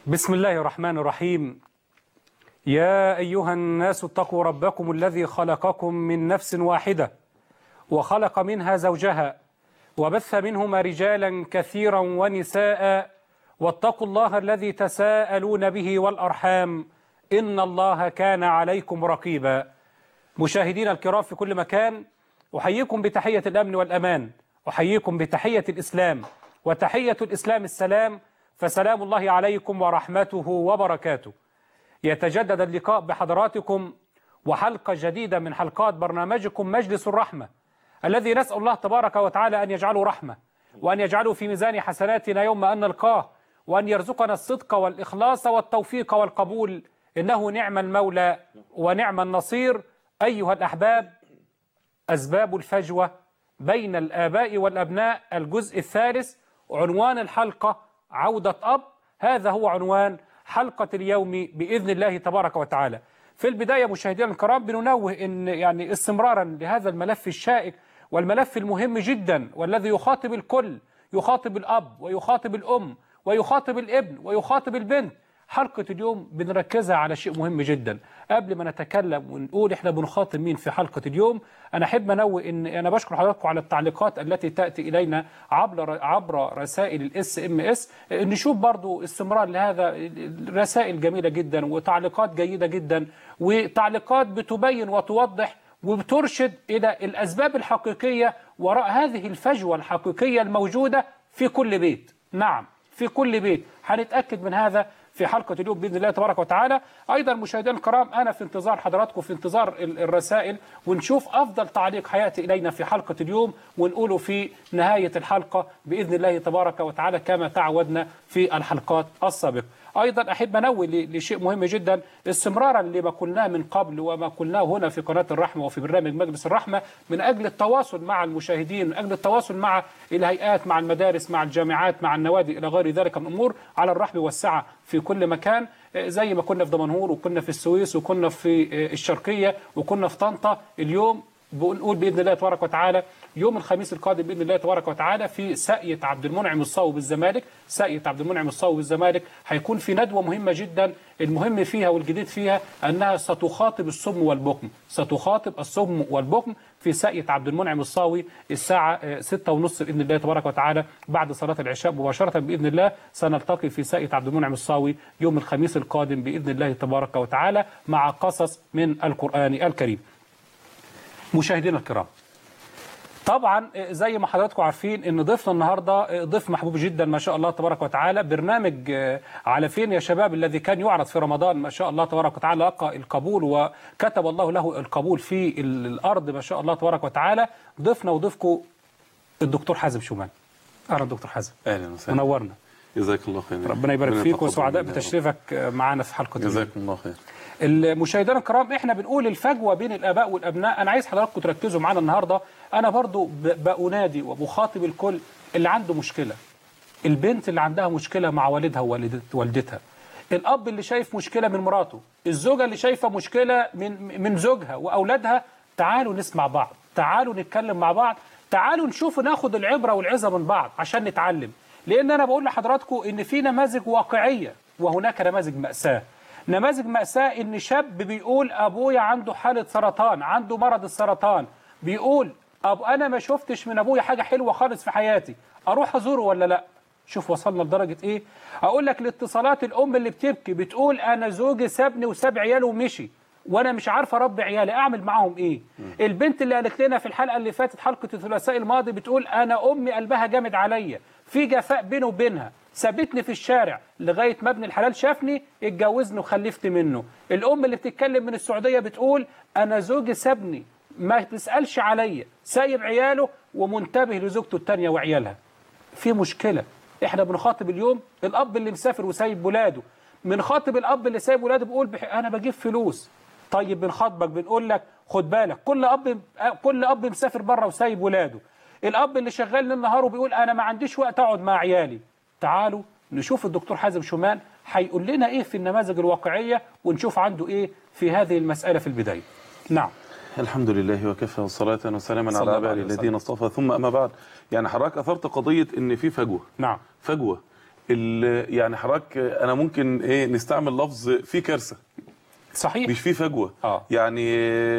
بسم الله الرحمن الرحيم يا أيها الناس اتقوا ربكم الذي خلقكم من نفس واحدة وخلق منها زوجها وبث منهما رجالا كثيرا ونساء واتقوا الله الذي تساءلون به والأرحام إن الله كان عليكم رقيبا مشاهدينا الكرام في كل مكان أحييكم بتحية الأمن والأمان أحييكم بتحية الإسلام وتحية الإسلام السلام فسلام الله عليكم ورحمته وبركاته يتجدد اللقاء بحضراتكم وحلقة جديدة من حلقات برنامجكم مجلس الرحمة الذي نسأل الله تبارك وتعالى أن يجعله رحمة وأن يجعله في ميزان حسناتنا يوم أن نلقاه وأن يرزقنا الصدق والإخلاص والتوفيق والقبول إنه نعم المولى ونعم النصير أيها الأحباب أسباب الفجوة بين الآباء والأبناء الجزء الثالث عنوان الحلقة عودة أب هذا هو عنوان حلقة اليوم بإذن الله تبارك وتعالى في البداية مشاهدينا الكرام بننوه إن يعني استمرارا لهذا الملف الشائك والملف المهم جدا والذي يخاطب الكل يخاطب الأب ويخاطب الأم ويخاطب الابن ويخاطب البنت حلقة اليوم بنركزها على شيء مهم جدا قبل ما نتكلم ونقول احنا بنخاطب مين في حلقة اليوم انا احب انوه ان انا بشكر حضراتكم على التعليقات التي تأتي الينا عبر عبر رسائل الاس ام اس نشوف برضو استمرار لهذا رسائل جميلة جدا وتعليقات جيدة جدا وتعليقات بتبين وتوضح وبترشد الى الاسباب الحقيقية وراء هذه الفجوة الحقيقية الموجودة في كل بيت نعم في كل بيت هنتأكد من هذا في حلقة اليوم بإذن الله تبارك وتعالى أيضا مشاهدينا الكرام أنا في انتظار حضراتكم في انتظار الرسائل ونشوف أفضل تعليق هيأتي إلينا في حلقة اليوم ونقوله في نهاية الحلقة بإذن الله تبارك وتعالى كما تعودنا في الحلقات السابقة أيضا أحب أنوه لشيء مهم جدا استمرارا لما قلناه من قبل وما قلناه هنا في قناة الرحمة وفي برنامج مجلس الرحمة من أجل التواصل مع المشاهدين من أجل التواصل مع الهيئات مع المدارس مع الجامعات مع النوادي إلى غير ذلك من الأمور على الرحب والسعة في كل مكان زي ما كنا في دمنهور وكنا في السويس وكنا في الشرقية وكنا في طنطا اليوم بنقول باذن الله تبارك وتعالى يوم الخميس القادم باذن الله تبارك وتعالى في ساقية عبد المنعم الصاوي بالزمالك ساقية عبد المنعم الصاوي بالزمالك هيكون في ندوه مهمه جدا المهم فيها والجديد فيها انها ستخاطب الصم والبكم ستخاطب الصم والبكم في ساقية عبد المنعم الصاوي الساعة 6 ونص بإذن الله تبارك وتعالى بعد صلاة العشاء مباشرة بإذن الله سنلتقي في ساقية عبد المنعم الصاوي يوم الخميس القادم بإذن الله تبارك وتعالى مع قصص من القرآن الكريم مشاهدينا الكرام طبعا زي ما حضراتكم عارفين ان ضيفنا النهارده ضيف محبوب جدا ما شاء الله تبارك وتعالى برنامج على فين يا شباب الذي كان يعرض في رمضان ما شاء الله تبارك وتعالى لقى القبول وكتب الله له القبول في الارض ما شاء الله تبارك وتعالى ضيفنا وضيفكم الدكتور حازم شومان اهلا دكتور حازم اهلا وسهلا منورنا جزاك الله خير ربنا يبارك فيك وسعداء بتشريفك معنا في حلقه جزاكم الله خير المشاهدين الكرام احنا بنقول الفجوه بين الاباء والابناء انا عايز حضراتكم تركزوا معانا النهارده انا برضو بأنادي وبخاطب الكل اللي عنده مشكله البنت اللي عندها مشكله مع والدها ووالدتها الاب اللي شايف مشكله من مراته الزوجه اللي شايفه مشكله من من زوجها واولادها تعالوا نسمع بعض تعالوا نتكلم مع بعض تعالوا نشوف ناخد العبره والعظه من بعض عشان نتعلم لان انا بقول لحضراتكم ان في نماذج واقعيه وهناك نماذج ماساه نماذج مأساة إن شاب بيقول أبويا عنده حالة سرطان عنده مرض السرطان بيقول أب أنا ما شفتش من أبويا حاجة حلوة خالص في حياتي أروح أزوره ولا لأ شوف وصلنا لدرجة إيه أقول لك الاتصالات الأم اللي بتبكي بتقول أنا زوجي سابني وساب عياله ومشي وانا مش عارفه اربي عيالي اعمل معاهم ايه البنت اللي قالت لنا في الحلقه اللي فاتت حلقه الثلاثاء الماضي بتقول انا امي قلبها جامد عليا في جفاء بينه وبينها سابتني في الشارع لغايه ما ابن الحلال شافني اتجوزني وخلفت منه الام اللي بتتكلم من السعوديه بتقول انا زوجي سابني ما بيسالش عليا سايب عياله ومنتبه لزوجته الثانيه وعيالها في مشكله احنا بنخاطب اليوم الاب اللي مسافر وسايب ولاده بنخاطب الاب اللي سايب ولاده بيقول بح... انا بجيب فلوس طيب بنخاطبك بنقول لك خد بالك كل اب كل اب مسافر بره وسايب ولاده الاب اللي شغال ليل نهار وبيقول انا ما عنديش وقت اقعد مع عيالي تعالوا نشوف الدكتور حازم شومان هيقول لنا ايه في النماذج الواقعيه ونشوف عنده ايه في هذه المساله في البدايه نعم الحمد لله وكفى والصلاة وسلاما صلى على الله عباده عليه وسلم. الذين اصطفى ثم أما بعد يعني حضرتك أثرت قضية إن في فجوة نعم فجوة ال- يعني حضرتك انا ممكن ايه نستعمل لفظ في كارثه صحيح مش في فجوه آه. يعني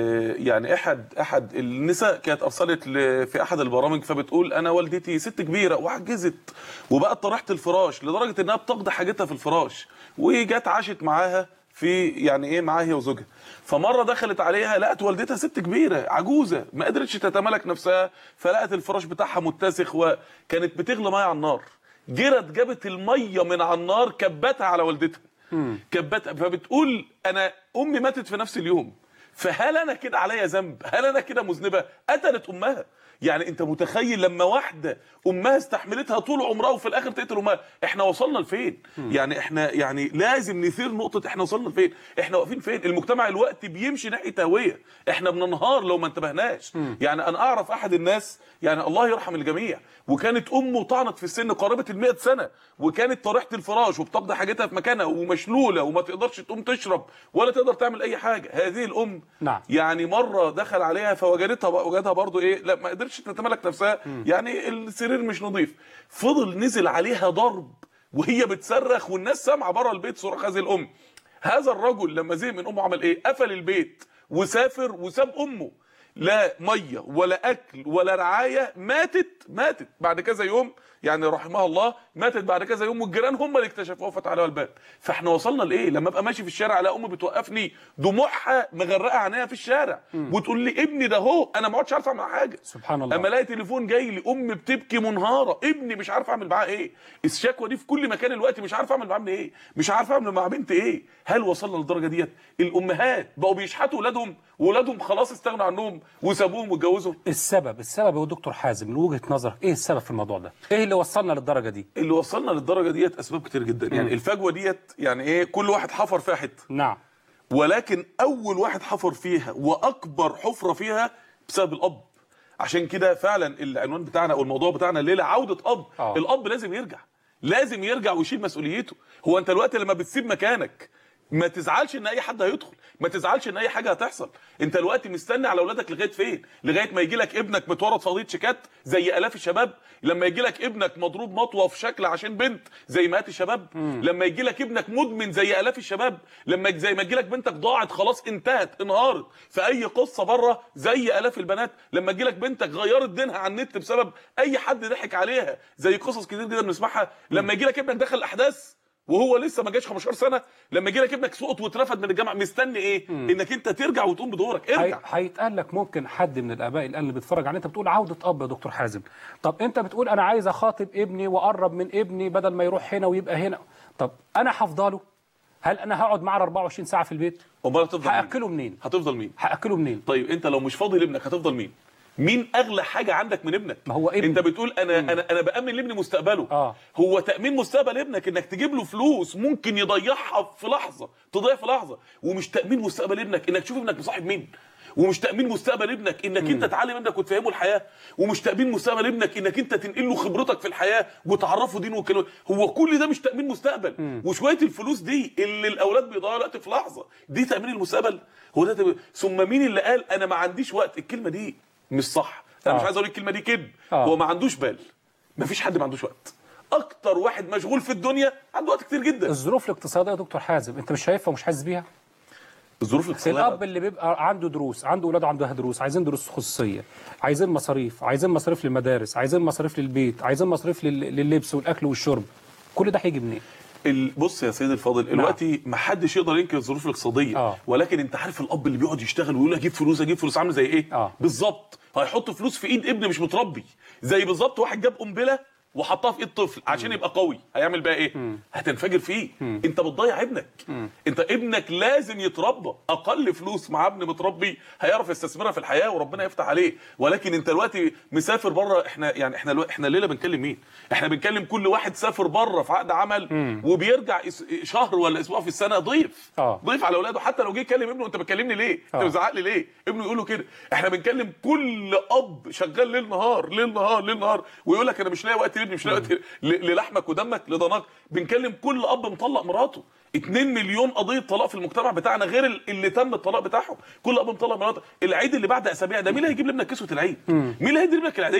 يعني احد احد النساء كانت ارسلت ل- في احد البرامج فبتقول انا والدتي ست كبيره وعجزت وبقت طريحه الفراش لدرجه انها بتقضي حاجتها في الفراش وجت عاشت معاها في يعني ايه معاها هي وزوجها فمره دخلت عليها لقت والدتها ست كبيره عجوزه ما قدرتش تتمالك نفسها فلقت الفراش بتاعها متسخ وكانت بتغلي ميه على النار جرت جابت الميه من على النار كبتها على والدتها كبتها فبتقول انا امي ماتت في نفس اليوم فهل انا كده عليا ذنب هل انا كده مذنبه قتلت امها يعني انت متخيل لما واحده امها استحملتها طول عمرها وفي الاخر تقتل امها احنا وصلنا لفين يعني احنا يعني لازم نثير نقطه احنا وصلنا لفين احنا واقفين فين المجتمع الوقت بيمشي ناحيه هويه احنا بننهار لو ما انتبهناش يعني انا اعرف احد الناس يعني الله يرحم الجميع وكانت امه طعنت في السن قرابه ال سنه وكانت طريحه الفراش وبتقضي حاجتها في مكانها ومشلوله وما تقدرش تقوم تشرب ولا تقدر تعمل اي حاجه هذه الام نعم. يعني مره دخل عليها فوجدتها وجدها برضو ايه لا ما قدرتش تتمالك نفسها يعني السرير مش نظيف فضل نزل عليها ضرب وهي بتصرخ والناس سامعه بره البيت صراخ هذه الام هذا الرجل لما زهق من امه عمل ايه قفل البيت وسافر وساب امه لا ميه ولا اكل ولا رعايه ماتت ماتت بعد كذا يوم يعني رحمها الله ماتت بعد كذا يوم والجيران هم اللي اكتشفوها وفتحوا عليها الباب فاحنا وصلنا لايه لما ابقى ماشي في الشارع الاقي امي بتوقفني دموعها مغرقه عينيها في الشارع وتقول لي ابني ده هو انا ما عادش عارف اعمل حاجه سبحان الله. اما الاقي تليفون جاي لي ام بتبكي منهاره ابني مش عارف اعمل معاه ايه الشكوى دي في كل مكان الوقت مش عارف اعمل معاه ايه مش عارف اعمل مع بنتي ايه هل وصلنا للدرجه ديت الامهات بقوا بيشحتوا اولادهم واولادهم خلاص استغنوا عنهم وسابوهم واتجوزوا السبب السبب يا دكتور حازم من وجهه نظرك ايه السبب في الموضوع ده ايه اللي وصلنا للدرجه دي اللي وصلنا للدرجه ديت اسباب كتير جدا يعني الفجوه ديت يعني ايه كل واحد حفر فيها حته نعم ولكن اول واحد حفر فيها واكبر حفره فيها بسبب الاب عشان كده فعلا العنوان بتاعنا او الموضوع بتاعنا الليله عوده اب آه. الاب لازم يرجع لازم يرجع ويشيل مسؤوليته هو انت الوقت لما بتسيب مكانك ما تزعلش ان اي حد هيدخل ما تزعلش ان اي حاجه هتحصل انت الوقت مستني على اولادك لغايه فين لغايه ما يجي لك ابنك متورط في قضيه شيكات زي الاف الشباب لما يجي لك ابنك مضروب مطوه في شكل عشان بنت زي مئات الشباب لما يجي لك ابنك مدمن زي الاف الشباب لما زي ما يجي لك بنتك ضاعت خلاص انتهت انهارت في اي قصه بره زي الاف البنات لما يجي لك بنتك غيرت دينها على النت بسبب اي حد ضحك عليها زي قصص كتير جدا بنسمعها لما يجي لك ابنك دخل الاحداث وهو لسه ما جاش 15 سنه لما يجي لك ابنك سقط واترفد من الجامعه مستني ايه انك انت ترجع وتقوم بدورك هي- ارجع هيتقال لك ممكن حد من الاباء الان اللي بيتفرج عليه انت بتقول عوده اب يا دكتور حازم طب انت بتقول انا عايز اخاطب ابني واقرب من ابني بدل ما يروح هنا ويبقى هنا طب انا هفضله هل انا هقعد معاه 24 ساعه في البيت امال هتفضل مين؟ هاكله منين هتفضل مين هاكله منين طيب انت لو مش فاضي لابنك هتفضل مين مين اغلى حاجه عندك من ابنك ما هو ابني. انت بتقول انا انا انا بامن لابني مستقبله آه. هو تامين مستقبل ابنك انك تجيب له فلوس ممكن يضيعها في لحظه تضيع في لحظه ومش تامين مستقبل ابنك انك تشوف ابنك مصاحب مين ومش تامين مستقبل ابنك انك انت تعلم ابنك وتفهمه الحياه ومش تامين مستقبل ابنك انك انت تنقل له خبرتك في الحياه وتعرفه دين وكلام هو كل ده مش تامين مستقبل وشويه الفلوس دي اللي الاولاد بيضيعوا وقت في لحظه دي تامين المستقبل هو ده تامين. ثم مين اللي قال انا ما عنديش وقت الكلمه دي مش صح انا مش آه. عايز اقول الكلمه دي كذب آه. هو ما عندوش بال ما فيش حد ما عندوش وقت اكتر واحد مشغول في الدنيا عنده وقت كتير جدا الظروف الاقتصاديه يا دكتور حازم انت مش شايفها ومش حاسس بيها الظروف الاقتصاديه الاب اللي بيبقى عنده دروس عنده اولاده عندها دروس عايزين دروس خصوصيه عايزين مصاريف عايزين مصاريف للمدارس عايزين مصاريف للبيت عايزين مصاريف لل- لللبس والاكل والشرب كل ده هيجي منين ال- بص يا سيدي الفاضل دلوقتي ما حدش يقدر ينكر الظروف الاقتصاديه آه. ولكن انت عارف الاب اللي بيقعد يشتغل ويقول اجيب فلوس اجيب فلوس عامل زي ايه آه. بالظبط هيحط فلوس في ايد ابن مش متربي زي بالظبط واحد جاب قنبله وحطها في ايد طفل عشان يبقى قوي هيعمل بقى ايه هتنفجر فيه انت بتضيع ابنك انت ابنك لازم يتربى اقل فلوس مع ابن متربي هيعرف يستثمرها في الحياه وربنا يفتح عليه ولكن انت دلوقتي مسافر بره احنا يعني احنا الو... احنا الليله بنكلم مين احنا بنكلم كل واحد سافر بره في عقد عمل وبيرجع اس- شهر ولا اسبوع في السنه ضيف آه. ضيف على اولاده حتى لو جه يكلم ابنه انت بتكلمني ليه انت آه. بتزعق لي ليه ابنه يقول له كده احنا بنكلم كل اب شغال ليل نهار ليل نهار ليل نهار ويقول لك انا مش لاقي وقت لابني مش لاقي وقت ل- للحمك ودمك لضناك بنكلم كل اب مطلق مراته 2 مليون قضيه طلاق في المجتمع بتاعنا غير ال- اللي تم الطلاق بتاعهم كل اب مطلق مراته العيد اللي بعد اسابيع ده مين اللي هيجيب لابنك كسوه العيد مين اللي هيدي لابنك العيديه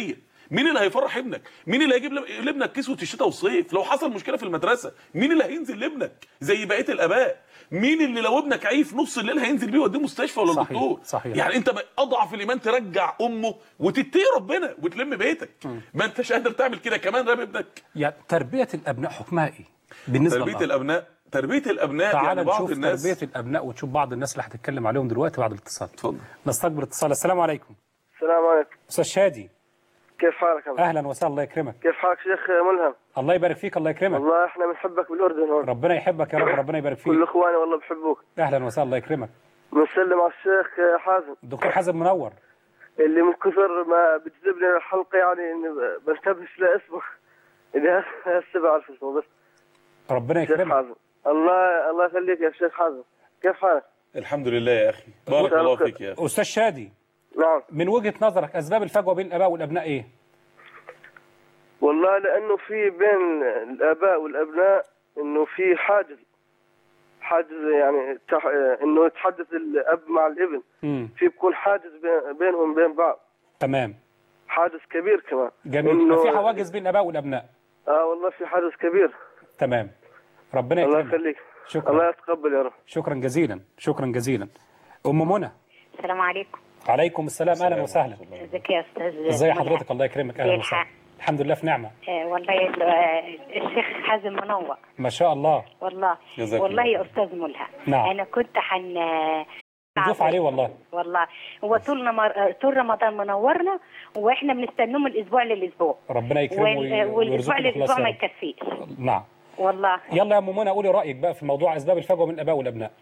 مين اللي هيفرح ابنك مين اللي هيجيب لب- لابنك كسوه الشتاء والصيف لو حصل مشكله في المدرسه مين اللي هينزل لابنك زي بقيه الاباء مين اللي لو ابنك عايف في نص الليل هينزل بيه يوديه مستشفى ولا صحيح، دكتور صحيح. يعني انت بقى اضعف الايمان ترجع امه وتتقي ربنا وتلم بيتك ما انتش قادر تعمل كده كمان رامي ابنك يعني تربيه الابناء حكمها ايه بالنسبه تربيه للأب؟ الابناء تربيه الابناء تعال يعني بعض نشوف الناس تربيه الابناء وتشوف بعض الناس اللي هتتكلم عليهم دلوقتي بعد الاتصال اتفضل نستقبل اتصال السلام عليكم السلام عليكم استاذ شادي كيف حالك أنت؟ اهلا وسهلا الله يكرمك كيف حالك شيخ ملهم الله يبارك فيك الله يكرمك والله احنا بنحبك بالاردن هون ربنا يحبك يا رب ربنا يبارك كل فيك اخواني والله بحبوك اهلا وسهلا الله يكرمك بنسلم على الشيخ حازم الدكتور حازم منور اللي من كثر ما بتجذبني الحلقه يعني اني بنتبهش لاسمه اللي هسه بعرف اسمه بس ربنا شيخ يكرمك حازم الله الله يخليك يا شيخ حازم كيف حالك؟ الحمد لله يا اخي بارك الله فيك يا اخي استاذ شادي نعم من وجهه نظرك اسباب الفجوه بين الاباء والابناء ايه والله لانه في بين الاباء والابناء انه في حاجز حاجز يعني تح... انه يتحدث الاب مع الابن امم في بكون حاجز بين- بينهم بين بعض تمام حاجز كبير كمان جميل إنه- في حواجز بين الاباء والابناء اه والله في حاجز كبير تمام ربنا الله يكرمك يخليك شكرا. الله يتقبل يا رب شكرا جزيلا شكرا جزيلا ام منى السلام عليكم عليكم السلام اهلا وسهلا ازيك يا استاذ ازي ملحق؟ حضرتك الله يكرمك اهلا زي وسهلا الحال. الحمد لله في نعمه آه والله ال- آه، الشيخ حازم منور ما شاء الله والله جزاك والله الله يا استاذ ملهم نعم. انا كنت حن نضيف عليه والله والله هو طول نمر... آه، طول رمضان منورنا واحنا بنستناه من الاسبوع للاسبوع ربنا يكرمه وال... وي- آه، والاسبوع ويرزقه للاسبوع الإخلاص يا ما رب. يكفيش نعم والله يلا يا ام منى قولي رايك بقى في موضوع اسباب الفجوه بين الاباء والابناء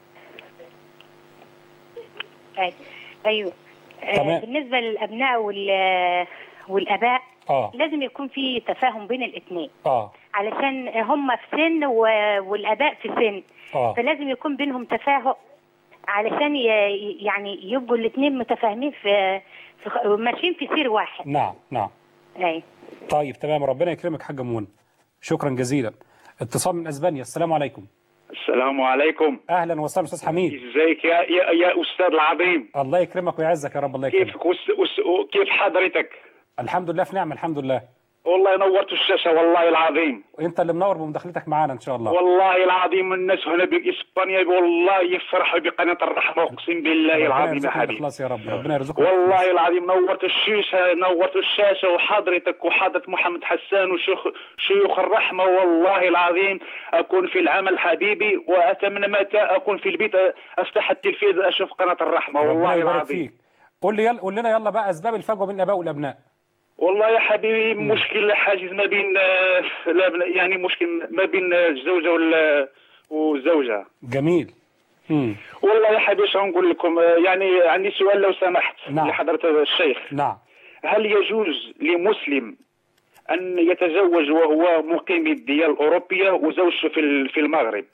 أي. ايوه آه، تمام. بالنسبه للابناء وال... آه، والاباء اه لازم يكون في تفاهم بين الاثنين اه علشان هم في سن و... والاباء في سن اه فلازم يكون بينهم تفاهم علشان ي... يعني يبقوا الاثنين متفاهمين في, في خ- ماشيين في سير واحد نعم نعم اي طيب تمام ربنا يكرمك حاجه ام منى شكرا جزيلا اتصال من اسبانيا السلام عليكم السلام عليكم اهلا وسهلا استاذ حميد ازيك يا يا, يا استاذ العظيم الله يكرمك ويعزك يا رب الله يكرمك كيفك وس وس كيف حضرتك الحمد لله في نعمه الحمد لله والله نورت الشاشه والله العظيم وانت اللي منور بمداخلتك معانا ان شاء الله والله العظيم الناس هنا باسبانيا والله يفرحوا بقناه الرحمه اقسم بالله ربنا العظيم يا يرزقنا حبيبي الاخلاص يا رب ربنا يرزقك والله العظيم نورت الشيشه نورت الشاشه وحضرتك وحضرة محمد حسان وشيوخ شيوخ الرحمه والله العظيم اكون في العمل حبيبي واتمنى متى اكون في البيت افتح التلفاز اشوف قناه الرحمه ربنا والله يبارك العظيم فيك قول لي يلا قول لنا يلا بقى اسباب الفجوه بين الاباء والابناء والله يا حبيبي مشكل حاجز ما بين آه، لا يعني مشكل ما بين الزوجه وال- والزوجه جميل امم والله يا حبيبي شو نقول لكم آه، يعني عندي سؤال لو سمحت نعم. لحضرة الشيخ نعم هل يجوز لمسلم أن يتزوج وهو مقيم الديار الأوروبية وزوجته في ال- في المغرب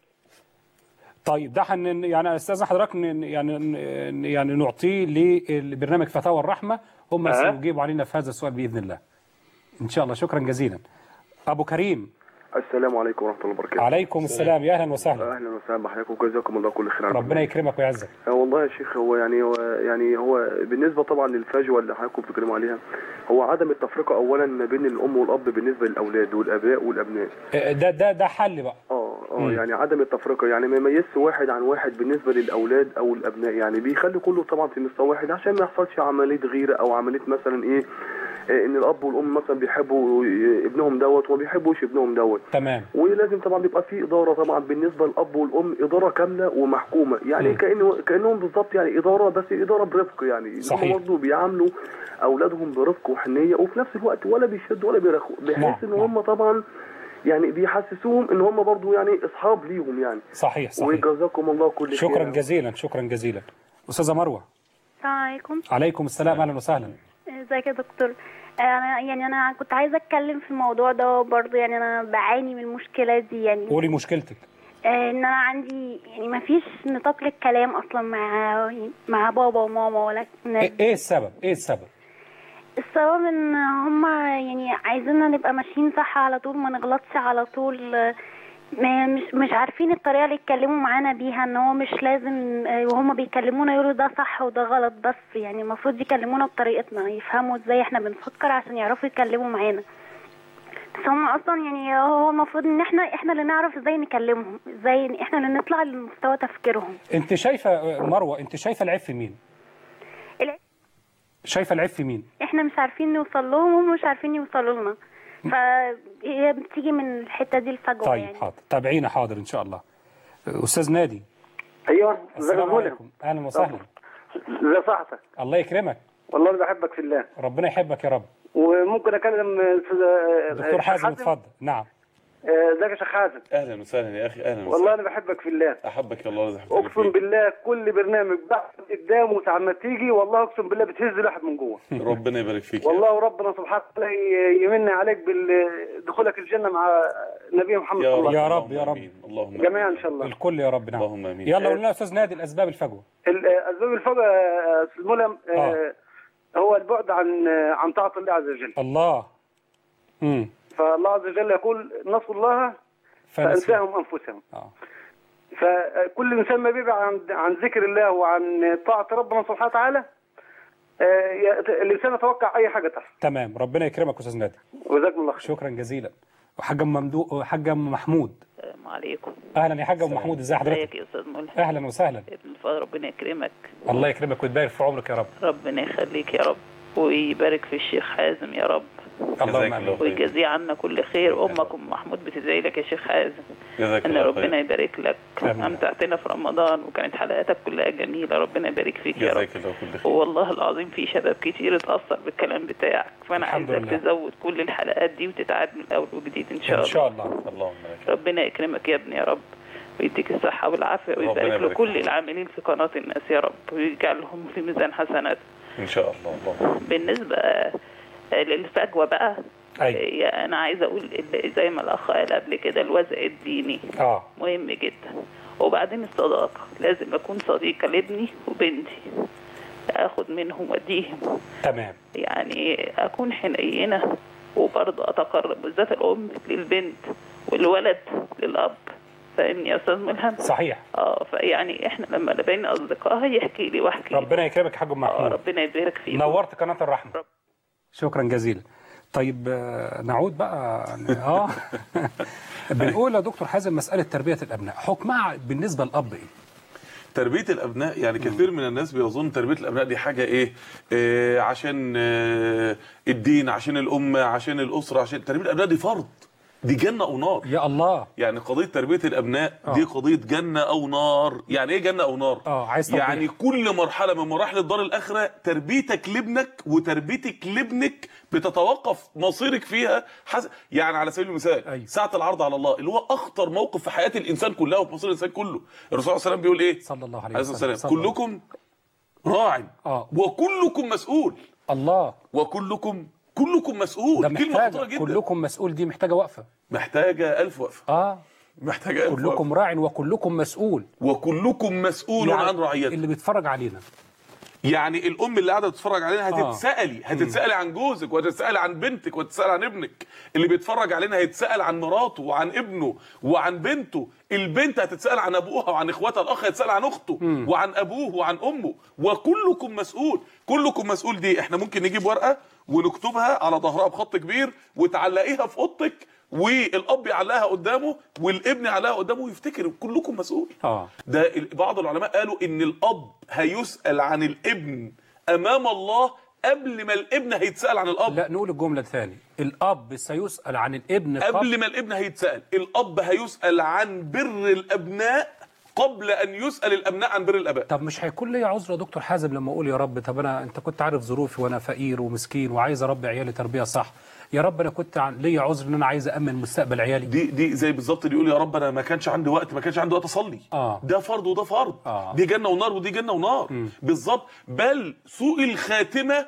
طيب ده حن يعني استاذ حضرتك ن- يعني ن- يعني نعطيه لبرنامج فتاوى الرحمه هم أه. سيجيبوا علينا في هذا السؤال باذن الله ان شاء الله شكرا جزيلا ابو كريم السلام عليكم ورحمة الله وبركاته عليكم السلام يا اهلا وسهلا أهلا وسهلا بحضراتكم وجزاكم الله كل خير على ربنا يكرمك ويعزك آه والله يا شيخ هو يعني هو يعني هو بالنسبة طبعا للفجوة اللي حضراتكم بتتكلموا عليها هو عدم التفرقة أولا ما بين الأم والأب بالنسبة للأولاد والآباء والأبناء آه، ده ده ده حل بقى اه اه مم. يعني عدم التفرقة يعني ما يميزش واحد عن واحد بالنسبة للأولاد أو الأبناء يعني بيخلي كله طبعا في مستوى واحد عشان ما يحصلش عملية غيرة أو عملية مثلا إيه آه، ان الاب والام مثلا بيحبوا ابنهم دوت وما بيحبوش ابنهم دوت تمام ولازم طبعا بيبقى في اداره طبعا بالنسبه للاب والام اداره كامله ومحكومه يعني مم. كانه كانهم بالظبط يعني اداره بس اداره برفق يعني صحيح. هم برضه بيعاملوا اولادهم برفق وحنيه وفي نفس الوقت ولا بيشدوا ولا بيرخوا نعم، بحيث ان نعم. هم طبعا يعني بيحسسوهم ان هم برضه يعني اصحاب ليهم يعني صحيح صحيح وجزاكم الله كل خير شكرا جزيلا شكرا جزيلا استاذه مروه السلام عليكم عليكم السلام اهلا وسهلا ازيك يا دكتور انا يعني انا كنت عايزه اتكلم في الموضوع ده برضه يعني انا بعاني من المشكله دي يعني قولي مشكلتك آه، ان انا عندي يعني ما فيش نطاق للكلام اصلا مع مع بابا وماما ولا ايه إيه السبب ايه السبب السبب ان هما يعني عايزيننا نبقى ماشيين صح على طول ما نغلطش على طول آه، ما- مش مش عارفين الطريقه اللي يتكلموا معانا بيها ان هو مش لازم آه، وهما بيكلمونا يقولوا ده صح وده غلط بس يعني المفروض يكلمونا بطريقتنا يفهموا ازاي احنا بنفكر عشان يعرفوا يتكلموا معانا بس هم اصلا يعني هو المفروض ان احنا احنا اللي نعرف ازاي نكلمهم ازاي إن احنا اللي نطلع لمستوى تفكيرهم انت شايفه مروه انت شايفه العيب في مين الع- شايفه العيب في مين احنا مش عارفين نوصل لهم وهم مش عارفين يوصلوا لنا فهي بتيجي من الحته دي الفجوه طيب يعني حاضر تابعينا حاضر ان شاء الله استاذ نادي ايوه ازيك يا السلام زميلي عليكم اهلا وسهلا ازي صحتك الله يكرمك والله انا بحبك في الله ربنا يحبك يا رب وممكن اكلم استاذ دكتور حازم اتفضل نعم آه، ازيك يا شيخ حازم اهلا وسهلا يا اخي اهلا والله وسهلا انا بحبك في الله احبك يا الله رزقك اقسم بالله كل برنامج بحث قدامه ساعه ما تيجي والله اقسم بالله بتهز الواحد من جوه ربنا يبارك فيك والله وربنا سبحانه وتعالى ي- يمن عليك بدخولك الجنه مع نبي محمد صلى الله يا عليه رب يا رب آمين. اللهم وسلم جميعا ان شاء الله الكل يا رب نعم اللهم امين يلا قول لنا يا استاذ نادي الاسباب الفجوه ال- اسباب الفجأة يا استاذ ملهم آه، هو البعد عن عن طاعه الله عز وجل الله امم فالله عز وجل يقول نسوا الله فنسي فانساهم انفسهم اه فكل انسان ما بيبعد عن عن ذكر الله وعن طاعه ربنا سبحانه وتعالى آه، ي- الانسان يتوقع اي حاجه تحصل تمام ربنا يكرمك يا استاذ نادي وجزاكم الله خير شكرا جزيلا وحاج ام ممدوح حاج ام محمود السلام عليكم اهلا يا حاج ام محمود ازي ازيك حضرتك يا استاذ ملهم اهلا وسهلا ابن الفضل ربنا يكرمك الله يكرمك ويبارك في عمرك يا رب ربنا يخليك يا رب ويبارك في الشيخ حازم يا رب اللهم جزاك امين الله خير ويجازيه عنا كل خير امك ام محمود بتدعي لك يا شيخ حازم جزاك ان الله ربنا خير يبارك لك آمين. امتعتنا في رمضان وكانت حلقاتك كلها جميله ربنا يبارك فيك يا رب جزاك الله كل خير والله العظيم في شباب كتير اتأثر بالكلام بتاعك فأنا الحمد عايزك لله. تزود كل الحلقات دي وتتعاد من الأول وجديد إن شاء ان الله شاء الله اللهم بارك ربنا يكرمك يا ابني يا رب ويديك الصحة والعافية ربنا ويبارك يبارك لكل فيك. العاملين في قناة الناس يا رب ويجعلهم في ميزان حسنات ان شاء الله اللهم بالنسبة للفجوة بقى ايوه هي أنا عايزة أقول ال- زي ما الأخ قال قبل كده الوزع الديني اه مهم جدا وبعدين الصداقة لازم أكون صديقة لابني وبنتي أخد منهم وأديهم تمام يعني أكون حنينة وبرضه أتقرب بالذات الأم للبنت والولد للأب فاهمني يا أستاذ ملهم؟ صحيح اه فيعني احنا لما بين أصدقاء يحكي لي واحكي ربنا يكرمك يا حاج ام اه محمود ربنا يبارك فيك نورت قناه الرحمه شكرا جزيلا طيب آه، نعود بقى اه بنقول يا دكتور حازم مساله تربيه الابناء حكمها بالنسبه للاب ايه تربيه الابناء يعني كثير من الناس بيظن تربيه الابناء دي حاجه ايه, إيه عشان آه الدين عشان الامه عشان الاسره عشان تربيه الابناء دي فرض دي جنه او نار يا الله يعني قضيه تربيه الابناء دي قضيه جنه او نار يعني ايه جنه او نار اه عايز توضيح. يعني كل مرحله من مراحل الدار الاخره تربيتك لابنك وتربيتك لابنك بتتوقف مصيرك فيها حس... يعني على سبيل المثال أيوة. ساعه العرض على الله اللي هو اخطر موقف في حياه الانسان كلها وفي مصير الانسان كله الرسول صلى الله عليه وسلم بيقول ايه صلى الله عليه عليه الصلاه وسلم والسلام صلى الله- كلكم راع اه وكلكم مسؤول الله وكلكم كلكم مسؤول ده كلمه خطيره محتاجه جدا كلكم مسؤول دي محتاجه وقفه محتاجه ألف وقفه اه محتاجه ألف وقفه كلكم راع وكلكم مسؤول وكلكم مسؤول يعني عن رعيته اللي بيتفرج علينا يعني الام اللي قاعده تتفرج علينا آه. هتتسالي هتتسالي عن جوزك وهتتسالي عن بنتك وهتتسالي عن ابنك اللي بيتفرج علينا هيتسال عن مراته وعن ابنه وعن بنته البنت هتتسال عن ابوها وعن اخواتها الاخ هيتسال عن اخته وعن ابوه وعن امه وكلكم مسؤول كلكم مسؤول دي احنا ممكن نجيب ورقه ونكتبها على ظهرها بخط كبير وتعلقيها في اوضتك والاب يعلقها قدامه والابن يعلقها قدامه ويفتكر كلكم مسؤول اه ده ال- بعض العلماء قالوا ان الاب هيسال عن الابن امام الله قبل ما الابن هيتسال عن الاب لا نقول الجمله ثاني الاب سيسال عن الابن قبل ما الابن هيتسال الاب هيسال عن بر الابناء قبل ان يسال الابناء عن بر الاباء طب مش هيكون لي عذر يا دكتور حازم لما اقول يا رب طب انا انت كنت عارف ظروفي وانا فقير ومسكين وعايز اربي عيالي تربيه صح يا رب انا كنت عن- ليا عذر ان انا عايز امن مستقبل عيالي دي دي زي بالظبط اللي يقول يا رب انا ما كانش عندي وقت ما كانش عندي وقت اصلي آه. ده فرض وده فرض آه. دي جنه ونار ودي جنه ونار بالظبط بل سوء الخاتمه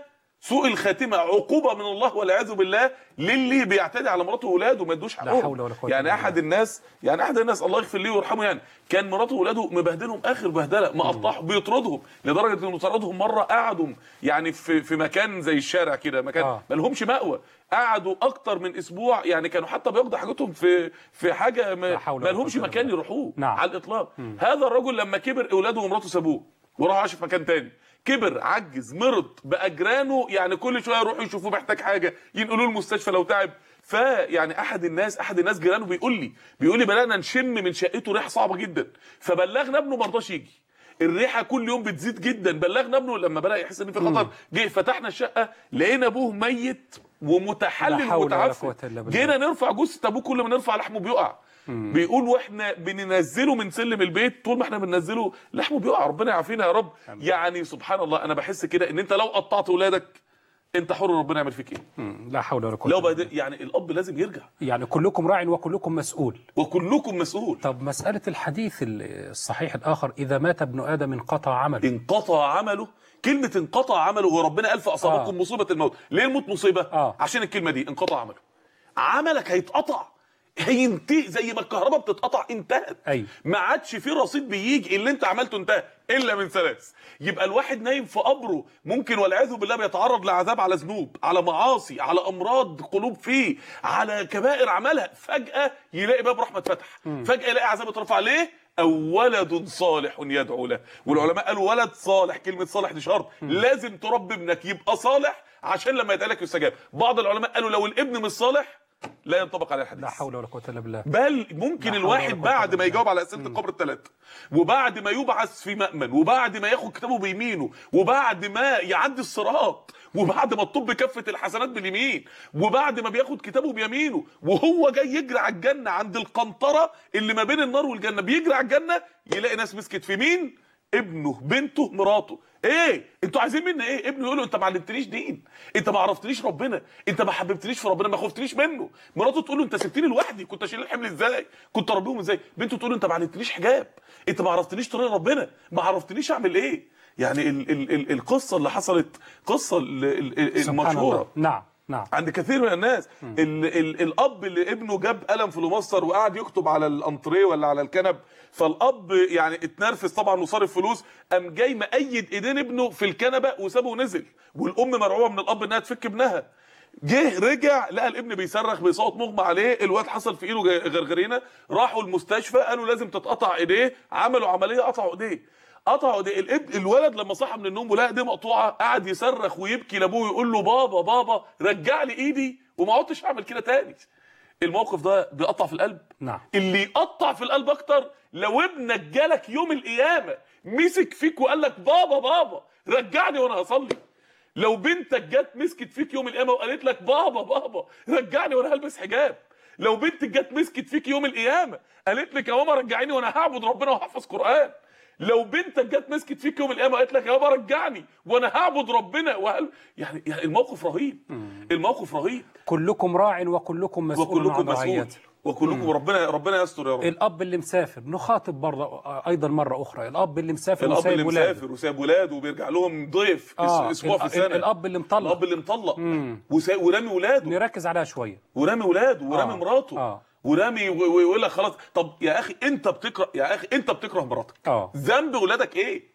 سوء الخاتمه عقوبه من الله والعياذ بالله للي بيعتدي على مراته واولاده ما يدوش حقهم حول ولا قوة يعني إلا احد الناس يعني احد الناس الله يغفر ليه ويرحمه يعني كان مراته واولاده مبهدلهم اخر بهدله مقطعهم بيطردهم لدرجه انه طردهم مره قعدوا يعني في في مكان زي الشارع كده مكان آه. ما لهمش مأوى قعدوا اكتر من اسبوع يعني كانوا حتى بياخدوا حاجتهم في في حاجه ما, لا حول ما ولا لهمش قوة إلا مكان بالله. يروحوه نعم. على الاطلاق هذا الرجل لما كبر اولاده ومراته سابوه وراح عاش في مكان تاني كبر عجز مرض بقى جيرانه يعني كل شويه يروحوا يشوفوه محتاج حاجه ينقلوه المستشفى لو تعب فيعني احد الناس احد الناس جيرانه بيقول لي بيقول لي بدانا نشم من شقته ريحه صعبه جدا فبلغنا ابنه ما رضاش يجي الريحه كل يوم بتزيد جدا بلغنا ابنه لما بدا يحس ان في خطر جه فتحنا الشقه لقينا ابوه ميت لا ومتحلل حول ولا ومتعفن قوة إلا بالله. جينا نرفع جثه ابوه كل ما نرفع لحمه بيقع بيقول واحنا بننزله من سلم البيت طول ما احنا بننزله لحمه بيقع ربنا يعافينا يا رب يعني سبحان الله انا بحس كده ان انت لو قطعت اولادك انت حر ربنا يعمل فيك ايه مم. لا حول ولا قوة لو إلا بالله. بقى يعني الاب لازم يرجع يعني كلكم راع وكلكم مسؤول وكلكم مسؤول طب مسألة الحديث الصحيح الآخر إذا مات ابن آدم انقطع عمله انقطع عمله كلمة انقطع عمله وربنا قال فأصابكم آه. مصيبة الموت ليه الموت مصيبة آه. عشان الكلمة دي انقطع عمله عملك هيتقطع هينتهي زي ما الكهرباء بتتقطع انتهت أيوة. ما عادش في رصيد بيجي اللي انت عملته انتهى الا من ثلاث يبقى الواحد نايم في قبره ممكن والعياذ بالله بيتعرض لعذاب على ذنوب على معاصي على امراض قلوب فيه على كبائر عملها فجاه يلاقي باب رحمه فتح فجاه يلاقي عذاب اترفع ليه او ولد صالح يدعو له والعلماء قالوا ولد صالح كلمه صالح دي شرط لازم تربي ابنك يبقى صالح عشان لما يتقال لك يستجاب بعض العلماء قالوا لو الابن مش صالح لا ينطبق عليه الحديث لا حول ولا قوة إلا بالله بل ممكن لا حول الواحد ولا قوة بعد إلا ما يجاوب على اسئله القبر الثلاث وبعد ما يبعث في مأمن وبعد ما ياخد كتابه بيمينه وبعد ما يعدي الصراط وبعد ما تطب كفه الحسنات باليمين وبعد ما بياخد كتابه بيمينه وهو جاي يجري على الجنه عند القنطره اللي ما بين النار والجنه بيجري على الجنه يلاقي ناس مسكت في مين ابنه بنته مراته ايه انتوا عايزين مني ايه ابنه يقول له انت ما علمتنيش دين انت ما عرفتنيش ربنا انت ما حببتنيش في ربنا ما خفتنيش منه مراته تقول له انت سبتني لوحدي كنت اشيل الحمل ازاي كنت اربيهم ازاي بنته تقول له انت ما علمتنيش حجاب انت ما عرفتنيش طريق ربنا ما عرفتنيش اعمل ايه يعني ال ال ال القصه اللي حصلت قصه ال ال سبحان المشهوره الله نعم نعم عند كثير من الناس ال ال الاب اللي ابنه جاب قلم فلوماستر وقعد يكتب على الانتريه ولا على الكنب فالاب يعني اتنرفز طبعا وصارف فلوس قام جاي مقيد ايدين ابنه في الكنبه وسابه ونزل والام مرعوبه من الاب انها تفك ابنها جه رجع لقى الابن بيصرخ بصوت مغمى عليه الواد حصل في ايده غرغرينه راحوا المستشفى قالوا لازم تتقطع ايديه عملوا عمليه قطعوا ايديه قطعوا ايديه الابن الولد لما صحى من النوم ولقى ايديه مقطوعه قعد يصرخ ويبكي لابوه يقول له بابا بابا رجع لي ايدي وما عدتش اعمل كده تاني الموقف ده بيقطع في القلب نعم اللي يقطع في القلب اكتر لو ابنك جالك يوم القيامه مسك فيك وقال لك بابا بابا رجعني وانا هصلي لو بنتك جت مسكت فيك يوم القيامه وقالت لك بابا بابا رجعني وانا هلبس حجاب لو بنتك جت مسكت فيك يوم القيامه قالت لك يا ماما رجعيني وانا هعبد ربنا وهحفظ قران لو بنتك جت مسكت فيك يوم القيامه قالت لك يا بابا رجعني وانا هعبد ربنا وهل يعني, يعني الموقف رهيب الموقف رهيب كلكم راع وكلكم مسؤول عن وكلكم مسؤول رعيته وكلكم ربنا ربنا يستر يا رب الاب اللي مسافر نخاطب برضه ايضا مره اخرى الاب اللي مسافر الاب وسايب اللي ولاده. مسافر وسايب ولاده وبيرجع لهم ضيف آه، اسبوع في ال- السنه الاب اللي مطلق الاب اللي مطلق وسا- ورامي ولاده نركز عليها شويه ورامي ولاده ورامي آه، مراته آه. ورامي و- و- ويقول لك خلاص طب يا اخي انت بتكره يا اخي انت بتكره مراتك اه ذنب ولادك ايه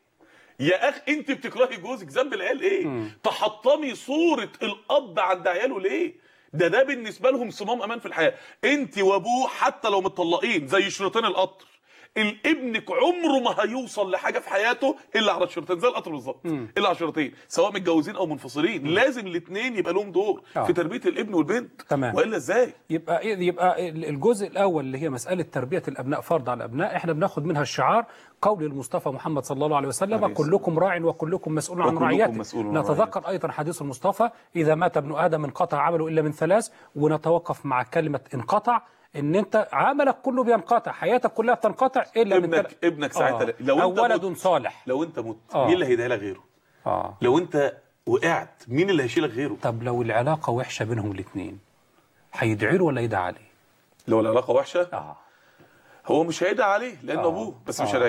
يا اخي انت بتكرهي جوزك ذنب العيال ايه تحطمي صوره الاب عند عياله ليه ده ده بالنسبه لهم صمام امان في الحياه انت وابوه حتى لو متطلقين زي شريطين القطر ابنك عمره ما هيوصل لحاجه في حياته الا على الشريطين زي القطر بالظبط الا على الشريطين سواء متجوزين او منفصلين لازم الاثنين يبقى لهم دور آه. في تربيه الابن والبنت تمام. والا ازاي يبقى إيه- يبقى الجزء الاول اللي هي مساله تربيه الابناء فرض على الابناء احنا بناخد منها الشعار قول المصطفى محمد صلى الله عليه وسلم عليه الصلاة كلكم راع وكلكم مسؤول عن وكلكم رعيته مسؤول عن نتذكر ايضا حديث المصطفى اذا مات ابن ادم انقطع عمله الا من ثلاث ونتوقف مع كلمه انقطع ان انت عملك كله بينقطع حياتك كلها بتنقطع الا من ابنك ثلاث ابنك ساعتها آه. لو او انت ولد مت صالح لو انت مت آه. مين اللي هيدعي لك غيره اه لو انت وقعت مين اللي هيشيلك غيره طب لو العلاقه وحشه بينهم الاثنين هيدعي له ولا يدعي عليه لو العلاقه وحشه اه هو مش هيدعي عليه لانه آه. ابوه بس مش آه. هيدعي له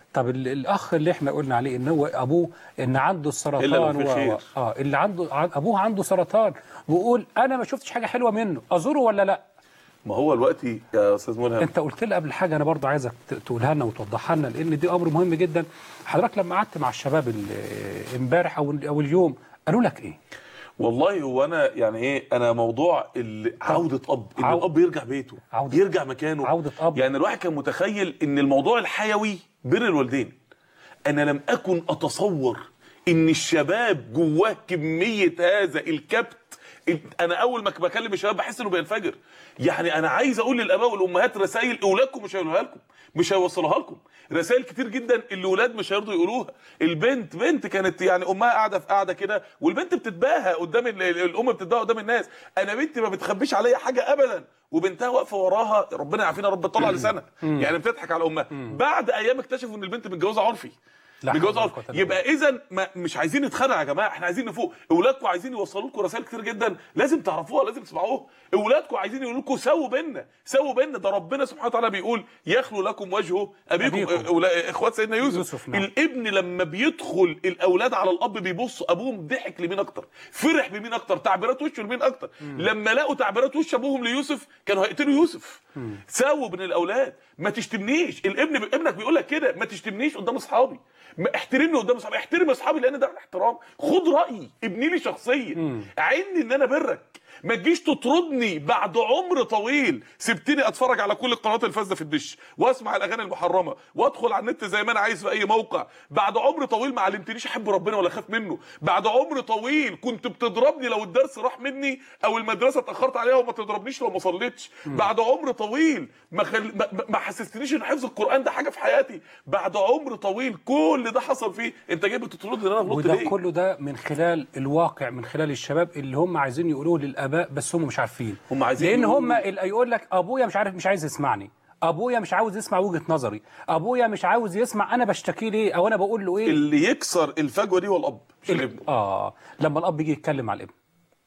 طب ال- الاخ اللي احنا قلنا عليه ان هو ابوه ان عنده السرطان إلا لو في و- خير. و- اه اللي عنده ع- ابوه عنده سرطان ويقول انا ما شفتش حاجه حلوه منه ازوره ولا لا ما هو الوقت يا استاذ ملهم انت قلت لي قبل حاجه انا برضو عايزك ت- تقولها لنا وتوضحها لنا لان دي امر مهم جدا حضرتك لما قعدت مع الشباب ال- امبارح او او اليوم قالوا لك ايه والله هو انا يعني ايه انا موضوع ال- عوده اب ان عو- الاب يرجع بيته عودة- يرجع مكانه عودة أب. يعني الواحد كان متخيل ان الموضوع الحيوي بر الوالدين انا لم اكن اتصور ان الشباب جواه كميه هذا الكبت انا اول ما بكلم الشباب بحس انه بينفجر يعني انا عايز اقول للاباء والامهات رسائل اولادكم مش هيقولوها لكم مش هيوصلوها لكم رسائل كتير جدا الاولاد مش هيرضوا يقولوها البنت بنت كانت يعني امها قاعده في قاعده كده والبنت بتتباهى قدام ال- ال- الام بتتباهى قدام الناس انا بنتي ما بتخبيش عليا حاجه ابدا وبنتها واقفه وراها ربنا يعافينا رب تطلع لسانها يعني بتضحك على امها بعد ايام اكتشفوا ان البنت متجوزه عرفي لا حول متجوزه ولا عرفي قوة إلا يبقى اذا ما مش عايزين نتخانق يا جماعه احنا عايزين نفوق اولادكم عايزين يوصلوا لكم رسائل كتير جدا لازم تعرفوها لازم تسمعوها اولادكم عايزين يقولوا لكم سووا بينا سووا بينا ده ربنا سبحانه وتعالى بيقول يخلو لكم وجهه ابيكم, أبيكم. أولا- اخوات سيدنا يوسف, يوسف، نعم. الابن لما بيدخل الاولاد على الاب بيبص ابوهم ضحك لمين اكتر فرح بمين اكتر تعبيرات وشه لمين اكتر لما لقوا تعبيرات وش ابوهم ليوسف كانوا هيقتلوا يوسف سووا بين الاولاد ما تشتمنيش الابن ابنك بيقول لك كده ما تشتمنيش قدام اصحابي ما احترمني قدام اصحابي احترم اصحابي لان ده احترام خد رايي ابني لي شخصيه عيني ان انا برك ما تجيش تطردني بعد عمر طويل سبتني اتفرج على كل القنوات الفاسده في الدش واسمع الاغاني المحرمه وادخل على النت زي ما انا عايز في اي موقع بعد عمر طويل ما علمتنيش احب ربنا ولا اخاف منه بعد عمر طويل كنت بتضربني لو الدرس راح مني او المدرسه اتاخرت عليها وما تضربنيش لو ما صليتش بعد عمر طويل ما, خل... ما... ما حسستنيش ان حفظ القران ده حاجه في حياتي بعد عمر طويل كل ده حصل فيه انت جاي بتطردني ان انا غلطت وده ليه كله ده من خلال الواقع من خلال الشباب اللي هم عايزين يقولوه للاباء بس هم مش عارفين هم عايزين لان يقولوا- هم اللي يقول لك ابويا مش عارف مش عايز يسمعني ابويا مش عاوز يسمع وجهه نظري ابويا مش عاوز يسمع انا بشتكي ليه او انا بقول له ايه اللي يكسر الفجوه دي هو الاب مش الابن اه لما الاب يجي يتكلم مع الابن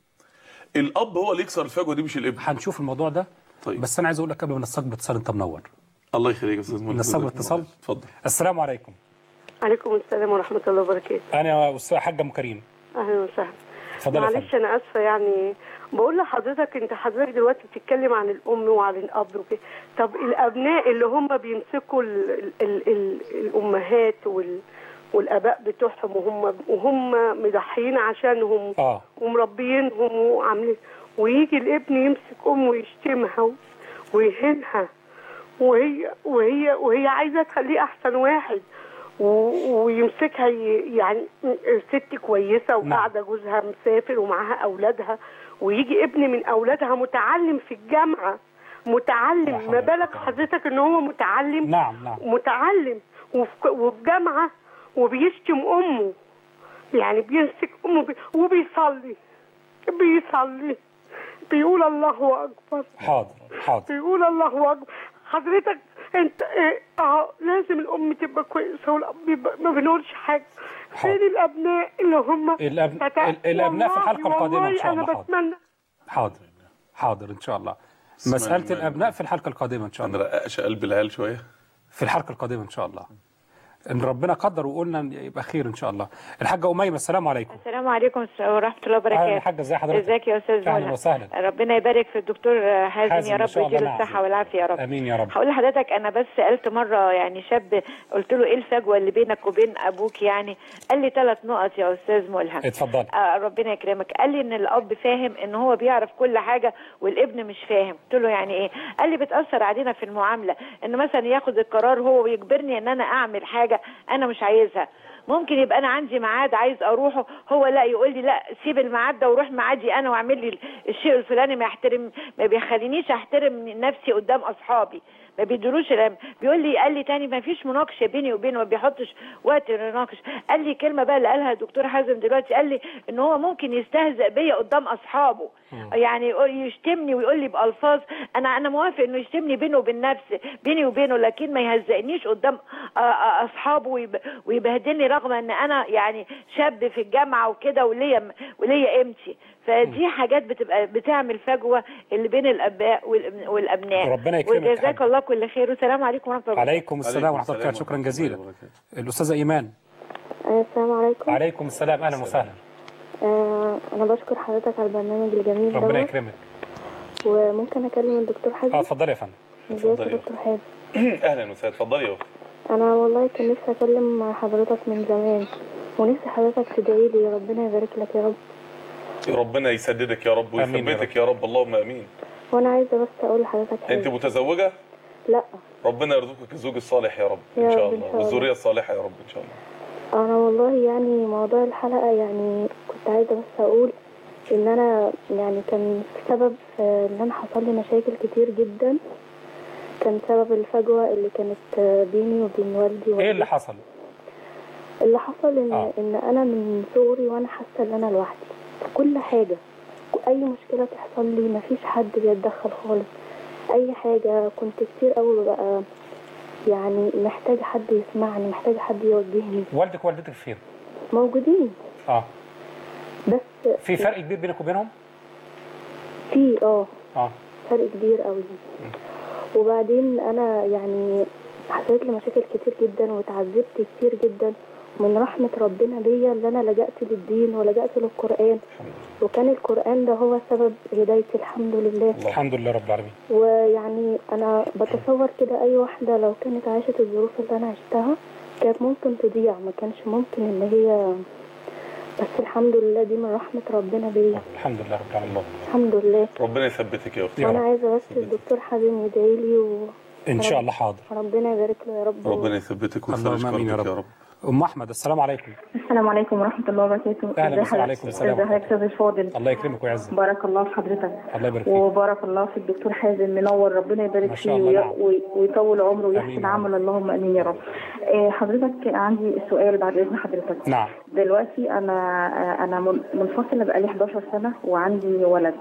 الاب هو اللي يكسر الفجوه دي مش الابن هنشوف الموضوع ده طيب. بس انا عايز اقول لك قبل ما نستقبل اتصال انت منور الله يخليك يا استاذ ملك نستقبل جزاك الله اتصال؟ خير. اتفضل السلام عليكم عليكم السلام ورحمة الله وبركاته انا استاذ حاجه ام كريم أهلا وسهلا اتفضل يا معلش فندم أنا آسفة يعني بقول لحضرتك أنت حضرتك دلوقتي بتتكلم عن الأم وعن الأب وكده طب الأبناء اللي هم بيمسكوا ال ال ال ال الأمهات وال والآباء بتوعهم وهم وهم مضحيين عشانهم اه ومربيينهم وعاملين ويجي الابن يمسك أمه ويشتمها ويهينها وهي وهي وهي عايزه تخليه احسن واحد و- ويمسكها ي- يعني ست كويسه وقاعده جوزها مسافر ومعاها اولادها ويجي ابن من اولادها متعلم في الجامعه متعلم ما بالك حضرتك ان هو متعلم نعم نعم متعلم وفي وفي جامعه وبيشتم امه يعني بيمسك امه بي وبيصلي بيصلي بيقول الله اكبر حاضر حاضر بيقول الله اكبر حضرتك انت ايه اه لازم الام تبقى كويسه والاب يبقى ما بنقولش حاجه فين الابناء اللي هم الأب- تت- ال- الأبناء في الحلقة والله- القادمة إن شاء والله الله، انا بتمنى حاضر حاضر ان شاء الله اسمع مساله المهم. الابناء في الحلقه القادمه ان شاء الله نرققش قلب العيال شويه في الحلقه القادمه ان شاء الله ان ربنا قدر وقلنا إن يبقى خير ان شاء الله الحاجه اميمه السلام عليكم السلام عليكم ورحمة الله اهلا وبركاته الحاجه ازي حضرتك ازيك يا استاذ اهلا ملهم وسهلا ربنا يبارك في الدكتور حازم, حازم يا إن رب شاء الله يديله نعم. الصحة والعافية يا رب امين يا رب هقول لحضرتك انا بس سالت مره يعني شاب قلت له ايه الفجوه اللي بينك وبين ابوك يعني قال لي ثلاث نقط يا استاذ ملهم اتفضل آه ربنا يكرمك قال لي ان الاب فاهم ان هو بيعرف كل حاجه والابن مش فاهم قلت له يعني ايه قال لي بتاثر علينا في المعامله ان مثلا ياخد القرار هو ويجبرني ان انا اعمل حاجه انا مش عايزها ممكن يبقى انا عندي ميعاد عايز اروحه هو لا يقول لي لا سيب الميعاد ده وروح ميعادي انا واعمل لي الشيء الفلاني ما يحترم ما بيخلينيش احترم نفسي قدام اصحابي ما بيدروش الأم- بيقول لي قال لي تاني ما فيش مناقشه بيني وبينه ما بيحطش وقت نناقش قال لي كلمه بقى اللي قالها الدكتور حازم دلوقتي قال لي ان هو ممكن يستهزئ بيا قدام اصحابه يعني يقول- يشتمني ويقول لي بالفاظ انا انا موافق انه يشتمني بينه وبين نفسي بيني وبينه لكن ما يهزئنيش قدام آه، آه، اصحابه ويب- ويبهدلني رغم ان انا يعني شاب في الجامعه وكده وليا وليا قيمتي فدي حاجات بتبقى بتعمل فجوه اللي بين الاباء والأب- والابناء ربنا يكرمك يا وجزاك حاج. الله كل خير والسلام عليكم ورحمه الله عليكم السلام ورحمه الله وبركاته شكرا جزيلا الاستاذه ايمان السلام عليكم عليكم السلام اهلا وسهلا آه انا بشكر حضرتك على البرنامج الجميل ربنا دوت يكرمك وممكن اكلم الدكتور حازم اه اتفضلي يا فندم ازيك يا اتفضلي. دكتور حازم اهلا وسهلا اتفضلي يا اختي انا والله كان نفسي اكلم مع حضرتك من زمان ونفسي حضرتك تدعي لي ربنا يبارك لك يا رب ربنا يسددك يا رب آمين يا ويثبتك يا رب اللهم امين وانا عايزه بس اقول لحضرتك انت حاجه متزوجه لا ربنا يرزقك الزوج الصالح يا رب يا ان شاء رب إن الله شاء الله. والذريه الصالحه يا رب ان شاء الله انا والله يعني موضوع الحلقه يعني كنت عايزه بس اقول ان انا يعني كان سبب آه، ان انا حصل لي مشاكل كتير جدا كان سبب الفجوه اللي كانت آه، بيني وبين والدي ايه ووالدتي. اللي حصل اللي حصل ان آه. ان انا من صغري وانا حاسه ان انا لوحدي في كل حاجه اي مشكله تحصل لي مفيش حد بيتدخل خالص اي حاجه كنت كتير قوي ببقى يعني محتاجه حد يسمعني محتاجه حد يوجهني والدك ووالدتك فين موجودين اه بس في فرق كبير بينك وبينهم في اه اه فرق كبير قوي وبعدين انا يعني حصلت لي مشاكل كتير جدا واتعذبت كتير جدا من رحمة ربنا بيا اللي انا لجأت للدين ولجأت للقرآن وكان القرآن ده هو سبب هدايتي الحمد لله الحمد لله رب العالمين ويعني انا بتصور كده اي واحدة لو كانت عاشت الظروف اللي انا عشتها كانت ممكن تضيع ما كانش ممكن ان هي بس الحمد لله دي من رحمة ربنا بيا الحمد لله رب العالمين الحمد لله ربنا يثبتك يا اختي وانا عايزة بس الدكتور حازم يدعي لي و... ان شاء الله حاضر ربنا يبارك له يا رب ربنا يثبتك اللهم ويفرج امين يا كربك رب. يا رب ام احمد السلام عليكم السلام عليكم ورحمة الله وبركاته أهلا ازي وسهلا حضرتك؟ عليكم السلام ازي حضرتك أستاذ الفاضل الله يكرمك ويعزك بارك الله في حضرتك الله يبارك فيك وبارك الله في الدكتور حازم منور ربنا يبارك ما فيه شاء الله، وي- نعم. وي- ويطول عمره آمين ويحسن يا رب. عمله اللهم امين يا رب آه، حضرتك عندي سؤال بعد اذن حضرتك نعم دلوقتي انا آه، انا من- منفصله بقالي 11 سنه وعندي ولد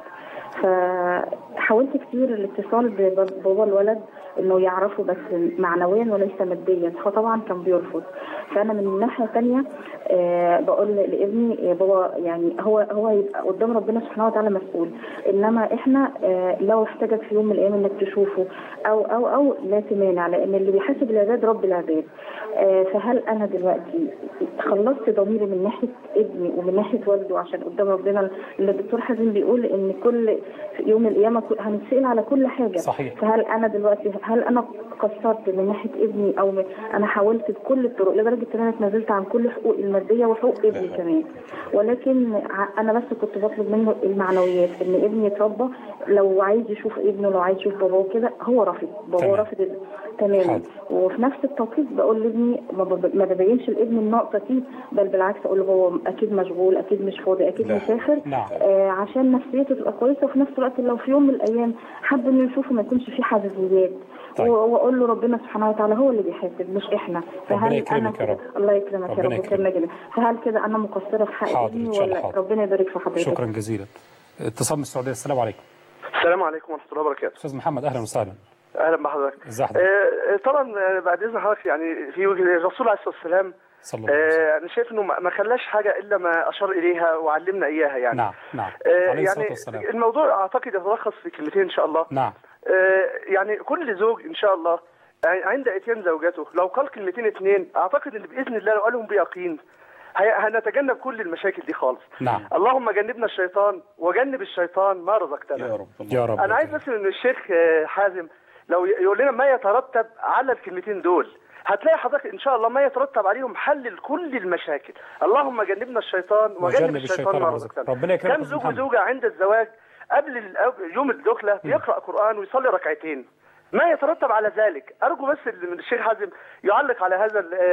فحاولت كتير الاتصال ببابا الولد انه يعرفه بس معنويا وليس ماديا فطبعا كان بيرفض فانا من ناحيه تانية آه بقول لابني يا بابا يعني هو هو هيبقى قدام ربنا سبحانه وتعالى مسؤول انما احنا آه لو احتاجك في يوم من الايام انك تشوفه او او او لا تمانع لان اللي بيحاسب العباد رب العباد آه فهل انا دلوقتي خلصت ضميري من ناحيه ابني ومن ناحيه والده عشان قدام ربنا اللي الدكتور حازم بيقول ان كل في يوم القيامه كل- هنتسال على كل حاجه صحيح. فهل انا دلوقتي هل انا قصرت من ناحيه ابني او م- انا حاولت بكل الطرق لدرجه ان انا اتنازلت عن كل حقوقي الماديه وحقوق ابني كمان ولكن ع- انا بس كنت بطلب منه المعنويات ان ابني يتربى لو عايز يشوف ابنه لو عايز يشوف باباه كده هو رافض باباه تمام. رافض ال- تماما وفي نفس التوقيت بقول لابني ما ب- ما ببينش لابني النقطه دي بل بالعكس اقول له بابا اكيد مشغول اكيد مش فاضي اكيد لا. مسافر نعم. آه عشان نفسيته تبقى كويسه وفي نفس الوقت لو في يوم من الايام حب انه يشوفه ما يكونش فيه حساسيات طيب. و- واقول له ربنا سبحانه وتعالى هو اللي بيحاسب مش احنا ربنا يكرمك انا يا كده رب. الله يكرمك يا ربنا رب يكرمك. ويكرمنا جدا فهل كده انا مقصره في حق حاضر، ابني إن شاء الله ولا حاضر. ربنا يبارك في حضرتك شكرا جزيلا اتصال من السعوديه السلام عليكم السلام عليكم ورحمه الله وبركاته استاذ محمد اهلا وسهلا اهلا بحضرتك ازي حضرتك آه، طبعا آه، بعد اذن حضرتك يعني في وجه الرسول عليه الصلاه والسلام صلى الله عليه وسلم آه، انا شايف انه ما ما خلاش حاجه الا ما اشار اليها وعلمنا اياها يعني نعم نعم آه، عليه الصلاه يعني والسلام الموضوع اعتقد يتلخص في كلمتين ان شاء الله نعم آه، يعني كل زوج ان شاء الله ع- عند اتيان زوجته لو قال كلمتين اتنين اعتقد ان باذن الله لو قالهم بيقين هي- هنتجنب كل المشاكل دي خالص نعم اللهم جنبنا الشيطان وجنب الشيطان ما رزقتنا يا رب يا رب انا عايز بس ان الشيخ آه، حازم لو ي- يقول لنا ما يترتب على الكلمتين دول هتلاقي حضرتك ان شاء الله ما يترتب عليهم حل لكل المشاكل اللهم جنبنا الشيطان وجنب وجنب الشيطان الشيطان ما ما رزقنا. رزقتنا ربنا يكرمك كم يا أستاذ زوج محمد. وزوجه عند الزواج قبل ال- يوم الدخله بيقرا قران ويصلي ركعتين ما يترتب على ذلك ارجو بس ال- من الشيخ حازم يعلق على هذا ال-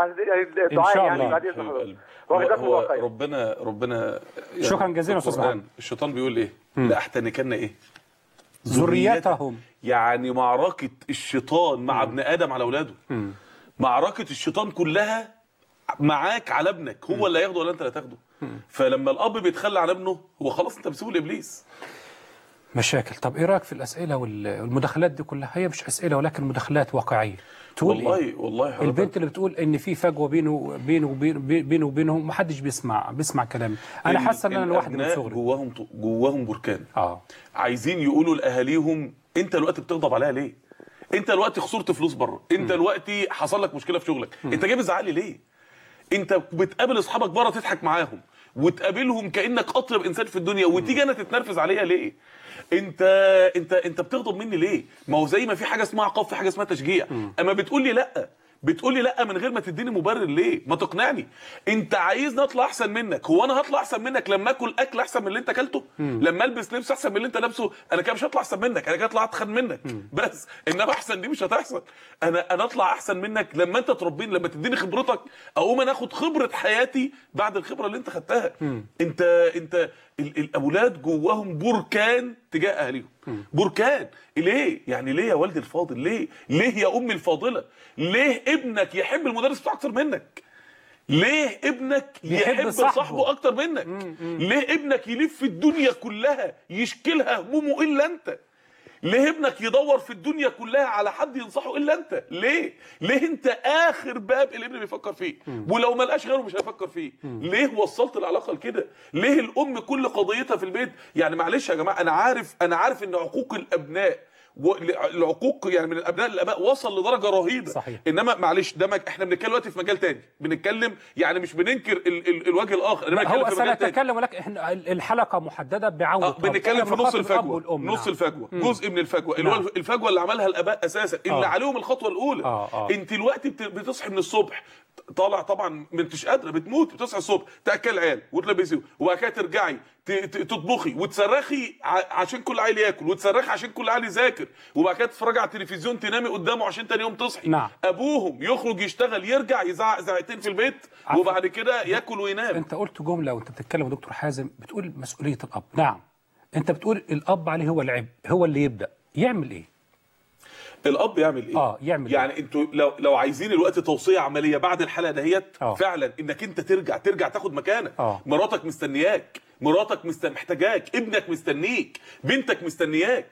الدعاء شاء يعني الله. بعد اذن حبيب حضرتك قلبي. هو, وجزاكم الله هو خير ربنا ربنا يعني شكراً جزيلاً في أستاذ القرآن محمد. الشيطان بيقول ايه؟ لاحتنكن ايه؟ ذريتهم يعني معركة الشيطان مع ابن آدم على أولاده معركة الشيطان كلها معاك على ابنك هو اللي هياخده ولا انت اللي هتاخده فلما الاب بيتخلى عن ابنه هو خلاص انت بتسيبه لابليس مشاكل طب ايه رايك في الاسئله وال- والمداخلات دي كلها هي مش اسئله ولكن مداخلات واقعيه تقول والله إيه؟ والله حضرتك البنت اللي بتقول ان في فجوه بينه بينه وبين بينه وبينهم محدش بيسمع بيسمع كلامي انا ال- حاسه ان انا لوحدي من الأبناء صغري جواهم ط- جواهم بركان اه عايزين يقولوا لاهاليهم انت دلوقتي بتغضب عليها ليه انت دلوقتي خسرت فلوس بره انت دلوقتي حصل لك مشكله في شغلك انت جاي بتزعلي ليه انت بتقابل اصحابك بره تضحك معاهم وتقابلهم كانك اطيب انسان في الدنيا وتيجي انا تتنرفز عليها ليه انت انت انت بتغضب مني ليه ما هو زي ما في حاجه اسمها عقاب في حاجه اسمها تشجيع اما بتقول لي لا بتقول لي لا من غير ما تديني مبرر ليه ما تقنعني انت عايزني اطلع احسن منك هو انا هطلع احسن منك لما اكل اكل احسن من اللي انت اكلته لما البس لبس احسن من اللي انت لابسه انا كده مش هطلع احسن منك انا كده اطلع اتخن منك بس انما احسن دي مش هتحصل انا انا اطلع احسن منك لما انت تربيني لما تديني خبرتك اقوم انا اخد خبره حياتي بعد الخبره اللي انت خدتها انت انت ال- الاولاد جواهم بركان تجاه اهاليهم بركان ليه يعني ليه يا والدي الفاضل ليه ليه يا امي الفاضله ليه ابنك يحب المدرس بتاعه اكتر منك ليه ابنك يحب يحب صاحبه. صاحبه اكتر منك ليه ابنك يلف الدنيا كلها يشكلها همومه الا انت ليه ابنك يدور في الدنيا كلها على حد ينصحه الا انت ليه ليه انت اخر باب الابن بيفكر فيه ولو ما لقاش غيره مش هيفكر فيه ليه وصلت العلاقه لكده ليه الام كل قضيتها في البيت يعني معلش يا جماعه انا عارف انا عارف ان عقوق الابناء و- العقوق يعني من الابناء للاباء وصل لدرجه رهيبه صحيح. انما معلش ده مج... احنا بنتكلم دلوقتي في مجال تاني بنتكلم يعني مش بننكر ال... ال... الوجه الاخر احنا لا، بنتكلم هو في مجال تاني سنتكلم ولكن احنا الحلقه محدده بعوده اه بنتكلم في نص الفجوه نص نص الفجوه مم. جزء من الفجوه اللي هو نعم. الفجوه اللي عملها الاباء اساسا اللي آه. عليهم الخطوه الاولى آه، آه. انت دلوقتي بت- بتصحي من الصبح طالع طبعا ما انتش قادره بتموت بتصحي الصبح تاكل عيال وتلبسي وبعد كده ترجعي ت- ت- تطبخي وتصرخي ع- عشان كل عيل ياكل وتصرخي عشان كل عيل يذاكر وبعد كده تتفرجي على التلفزيون تنامي قدامه عشان تاني يوم تصحي نعم. ابوهم يخرج يشتغل يرجع يزعق زعقتين في البيت عفوا. وبعد كده ياكل وينام انت قلت جمله وانت بتتكلم يا دكتور حازم بتقول مسؤوليه الاب نعم انت بتقول الاب عليه هو العبء هو اللي يبدا يعمل ايه الاب يعمل ايه اه يعمل يعني انتوا لو لو عايزين الوقت توصيه عمليه بعد الحلقه دهيت آه. فعلا انك انت ترجع ترجع تاخد مكانك آه. مراتك مستنياك مراتك مست... محتاجاك ابنك مستنيك بنتك مستنياك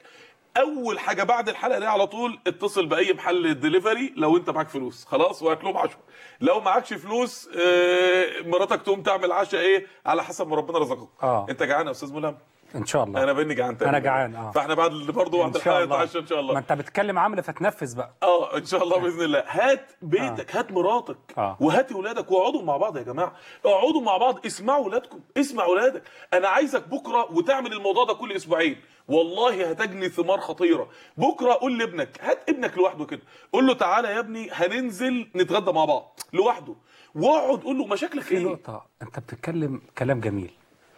اول حاجه بعد الحلقه دي على طول اتصل باي محل دليفري لو انت معاك فلوس خلاص وهات لهم عشوه لو معكش فلوس آه، مراتك تقوم تعمل عشاء ايه على حسب ما ربنا رزقك آه. انت جعان يا استاذ ملهم ان شاء الله انا بني جعان تقريبا. أنا جعان، آه. فاحنا بعد برضه بعد ان شاء الحلقه الله نتعشى ان شاء الله ما انت بتتكلم عمل فتنفذ بقى اه ان شاء الله باذن الله هات بيتك هات مراتك آه. وهات ولادك واقعدوا مع بعض يا جماعه اقعدوا مع بعض اسمعوا ولادكم اسمع ولادك انا عايزك بكره وتعمل الموضوع ده كل اسبوعين والله هتجني ثمار خطيره بكره قول لابنك هات ابنك لوحده كده قول له تعالى يا ابني هننزل نتغدى مع بعض لوحده واقعد قول له مشاكلك في ايه نقطه انت بتتكلم كلام جميل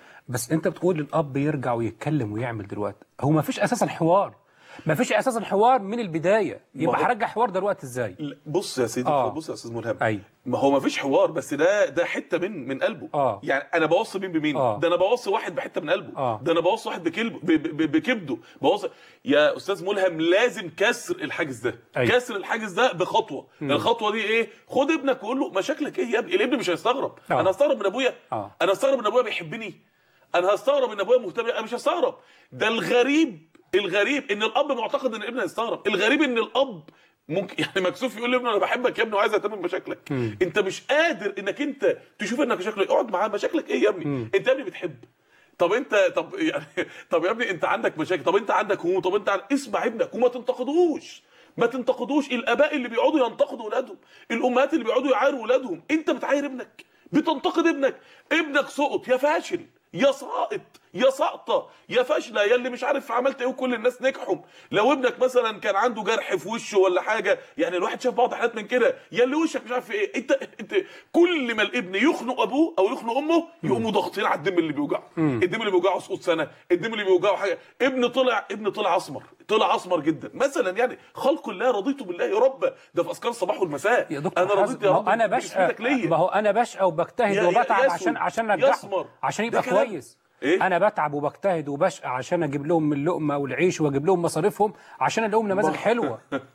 بس انت بتقول الاب يرجع ويتكلم ويعمل دلوقتي هو ما فيش اساسا حوار ما فيش اساسا حوار من البدايه يبقى ما هو- هرجع حوار دلوقتي ازاي بص يا سيدي آه. بص يا استاذ ملهم ايوه ما هو ما فيش حوار بس ده ده حته من من قلبه آه. يعني انا بوصي مين بمين آه. ده انا بوصي واحد بحته من قلبه آه. ده انا بوصي واحد بكلبه ب- ب- بكبده بوصي يا استاذ ملهم لازم كسر الحاجز ده أيوة. كسر الحاجز ده بخطوه مم. الخطوه دي ايه خد ابنك وقول له مشاكلك ايه يا ابني الابن مش هيستغرب آه. انا هستغرب من ابويا آه. انا هستغرب من ابويا بيحبني انا هستغرب ان ابويا مهتم انا مش هستغرب ده الغريب الغريب ان الاب معتقد ان ابنه هيستغرب الغريب ان الاب ممكن يعني مكسوف يقول لابنه انا بحبك يا ابني وعايز اهتم بمشاكلك مم. انت مش قادر انك انت تشوف انك مشاكلك اقعد معاه مشاكلك ايه يا ابني مم. انت يا ابني بتحب طب انت طب يعني طب يا ابني انت عندك مشاكل طب انت عندك هموم طب انت عن... اسمع ابنك وما تنتقدوش ما تنتقدوش الاباء اللي بيقعدوا ينتقدوا اولادهم الامهات اللي بيقعدوا يعايروا اولادهم انت بتعاير ابنك بتنتقد ابنك ابنك سقط يا فاشل يا ساقط يا ساقطه يا فاشله يا اللي مش عارف عملت ايه وكل الناس نجحوا لو ابنك مثلا كان عنده جرح في وشه ولا حاجه يعني الواحد شاف بعض حالات من كده يا اللي وشك مش عارف ايه انت انت كل ما الابن يخنق ابوه او يخنق امه يقوموا ضاغطين على الدم اللي بيوجعه الدم اللي بيوجعه سقوط سنه الدم اللي بيوجعه حاجه ابن طلع ابن طلع اسمر طلع اسمر جدا مثلا يعني خلق الله رضيت بالله ربا ده في اذكار الصباح والمساء يا دكتور انا حازم، رضيت يا ما هو رب انا بشقى باسمتك ليا ما هو انا بشقى وبجتهد يا- يا- وبتعب يسود، عشان عشان انجحهم يسمر. عشان ده يبقى كلام. كويس إيه؟ انا بتعب وبجتهد وبشقى عشان اجيب لهم من اللقمه والعيش واجيب لهم مصاريفهم عشان الاقي لهم نماذج حلوه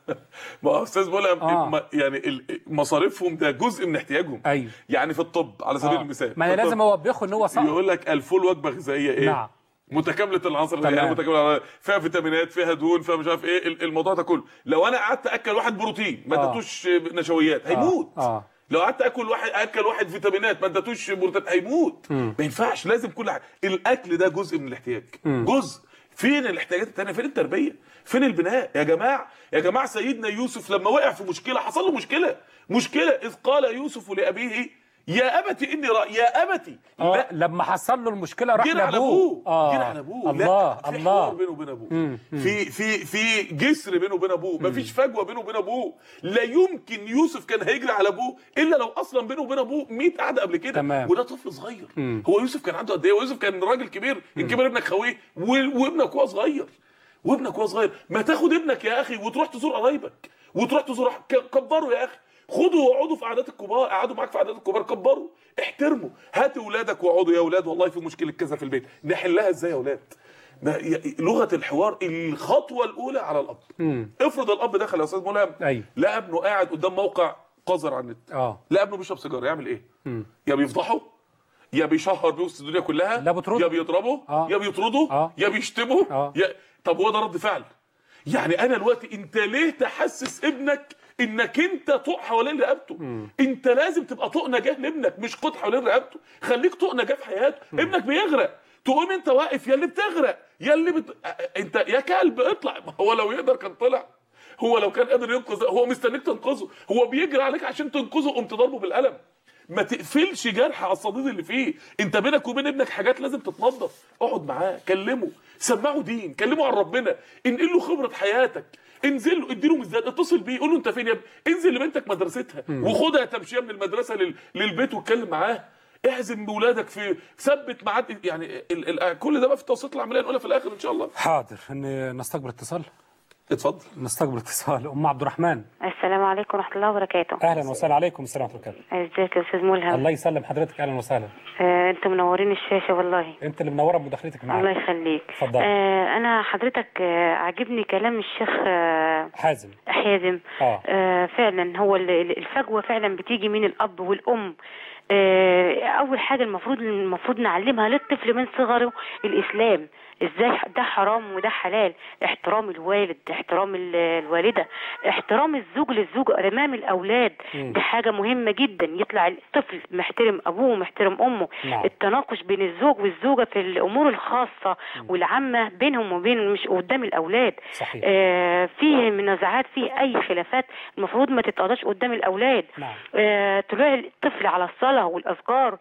ما هو استاذ ملهم آه. ما- يعني ال- مصاريفهم ده جزء من احتياجهم ايوه يعني في الطب على سبيل آه. المثال ما في انا الطب لازم اوبخه ان هو صح يقول لك الفول وجبه غذائيه ايه نعم متكامله العناصر تمام. يعني متكامله فيها فيتامينات فيها دهون فيها مش عارف ايه ال- الموضوع ده كله لو انا قعدت اكل واحد بروتين ما آه. اديتوش نشويات هيموت اه لو قعدت اكل واحد اكل واحد فيتامينات ما اديتوش بروتين هيموت مم. ما ينفعش لازم كل حاجه الاكل ده جزء من الاحتياج مم. جزء فين الاحتياجات التانية فين التربيه فين البناء يا جماعه يا جماعه سيدنا يوسف لما وقع في مشكله حصل له مشكله مشكله اذ قال يوسف لابيه يا ابتي اني رأ... يا ابتي اه لما حصل له المشكله راح جري على لابوه ابوه اه جري على ابوه الله لا في حوار الله بينه وبين ابوه مم. مم. في في في جسر بينه وبين ابوه مفيش فجوه بينه وبين ابوه لا يمكن يوسف كان هيجري على ابوه الا لو اصلا بينه وبين ابوه 100 قعده قبل كده تمام. وده طفل صغير مم. هو يوسف كان عنده قد ايه هو يوسف كان راجل كبير ان كبر ابنك خويه و- وابنك وهو صغير وابنك وهو صغير ما تاخد ابنك يا اخي وتروح تزور قرايبك وتروح تزور ك- كبره يا اخي خدوا واقعدوا في قعدات الكبار قعدوا معاك في قعدات الكبار كبروا احترموا هات اولادك واقعدوا يا اولاد والله في مشكله كذا في البيت نحلها ازاي يا اولاد ده ي- لغه الحوار الخطوه الاولى على الاب مم. افرض الاب دخل يا استاذ ملهم ايوه لقى ابنه قاعد قدام موقع قذر على النت اه لقى ابنه بيشرب سيجاره يعمل ايه مم. يا بيفضحه يا بيشهر بيه وسط الدنيا كلها لا بترد. يا بيضربه آه. يا بيطرده آه. يا بيشتمه آه. يا طب هو ده رد فعل يعني انا دلوقتي انت ليه تحسس ابنك انك انت طوق حوالين رقبته انت لازم تبقى طوق نجاه لابنك مش قط حوالين رقبته خليك طوق نجاه في حياته ابنك بيغرق تقوم انت واقف يا اللي بتغرق يا اللي بت... انت يا كلب اطلع ما هو لو يقدر كان طلع هو لو كان قادر ينقذ هو مستنيك تنقذه هو بيجري عليك عشان تنقذه قمت ضربه بالقلم ما تقفلش جرح على الصديد اللي فيه انت بينك وبين ابنك حاجات لازم تتنظف اقعد معاه كلمه سمعه دين كلمه عن ربنا انقل له خبره حياتك انزل له اديله مزداد اتصل بيه قول له انت فين يا ابني انزل لبنتك مدرستها وخدها تمشيه من المدرسه لل... للبيت واتكلم معاه اعزم بولادك في ثبت ميعاد يعني ال... ال... كل ده بقى في التوسيط العمليه نقولها في الاخر ان شاء الله حاضر ان نستقبل اتصال اتفضل نستقبل اتصال ام عبد الرحمن السلام عليكم ورحمة الله وبركاته اهلا وسهلا عليكم السلام ورحمه الله وبركاته ازيك يا استاذ ملهم الله يسلم حضرتك اهلا وسهلا آه، انتم منورين الشاشة والله انت اللي منوره بمداخلتك الله معانا يخليك اتفضل. آه انا حضرتك آه عجبني كلام الشيخ آه حازم حازم اه آه فعلا هو ال- ال- الفجوة فعلا بتيجي من الأب والأم آه أول حاجة المفروض المفروض نعلمها للطفل من صغره الإسلام ازاي ده حرام وده حلال احترام الوالد احترام ال- الوالدة احترام الزوج للزوج امام الاولاد مم. دي حاجة مهمة جدا يطلع الطفل محترم ابوه محترم امه نعم. التناقش بين الزوج والزوجة في الامور الخاصة والعامة بينهم وبين مش قدام الاولاد صحيح. آه فيه منازعات فيه اي خلافات المفروض ما تتقضاش قدام الاولاد نعم. آه، طلوع الطفل على الصلاة والأذكار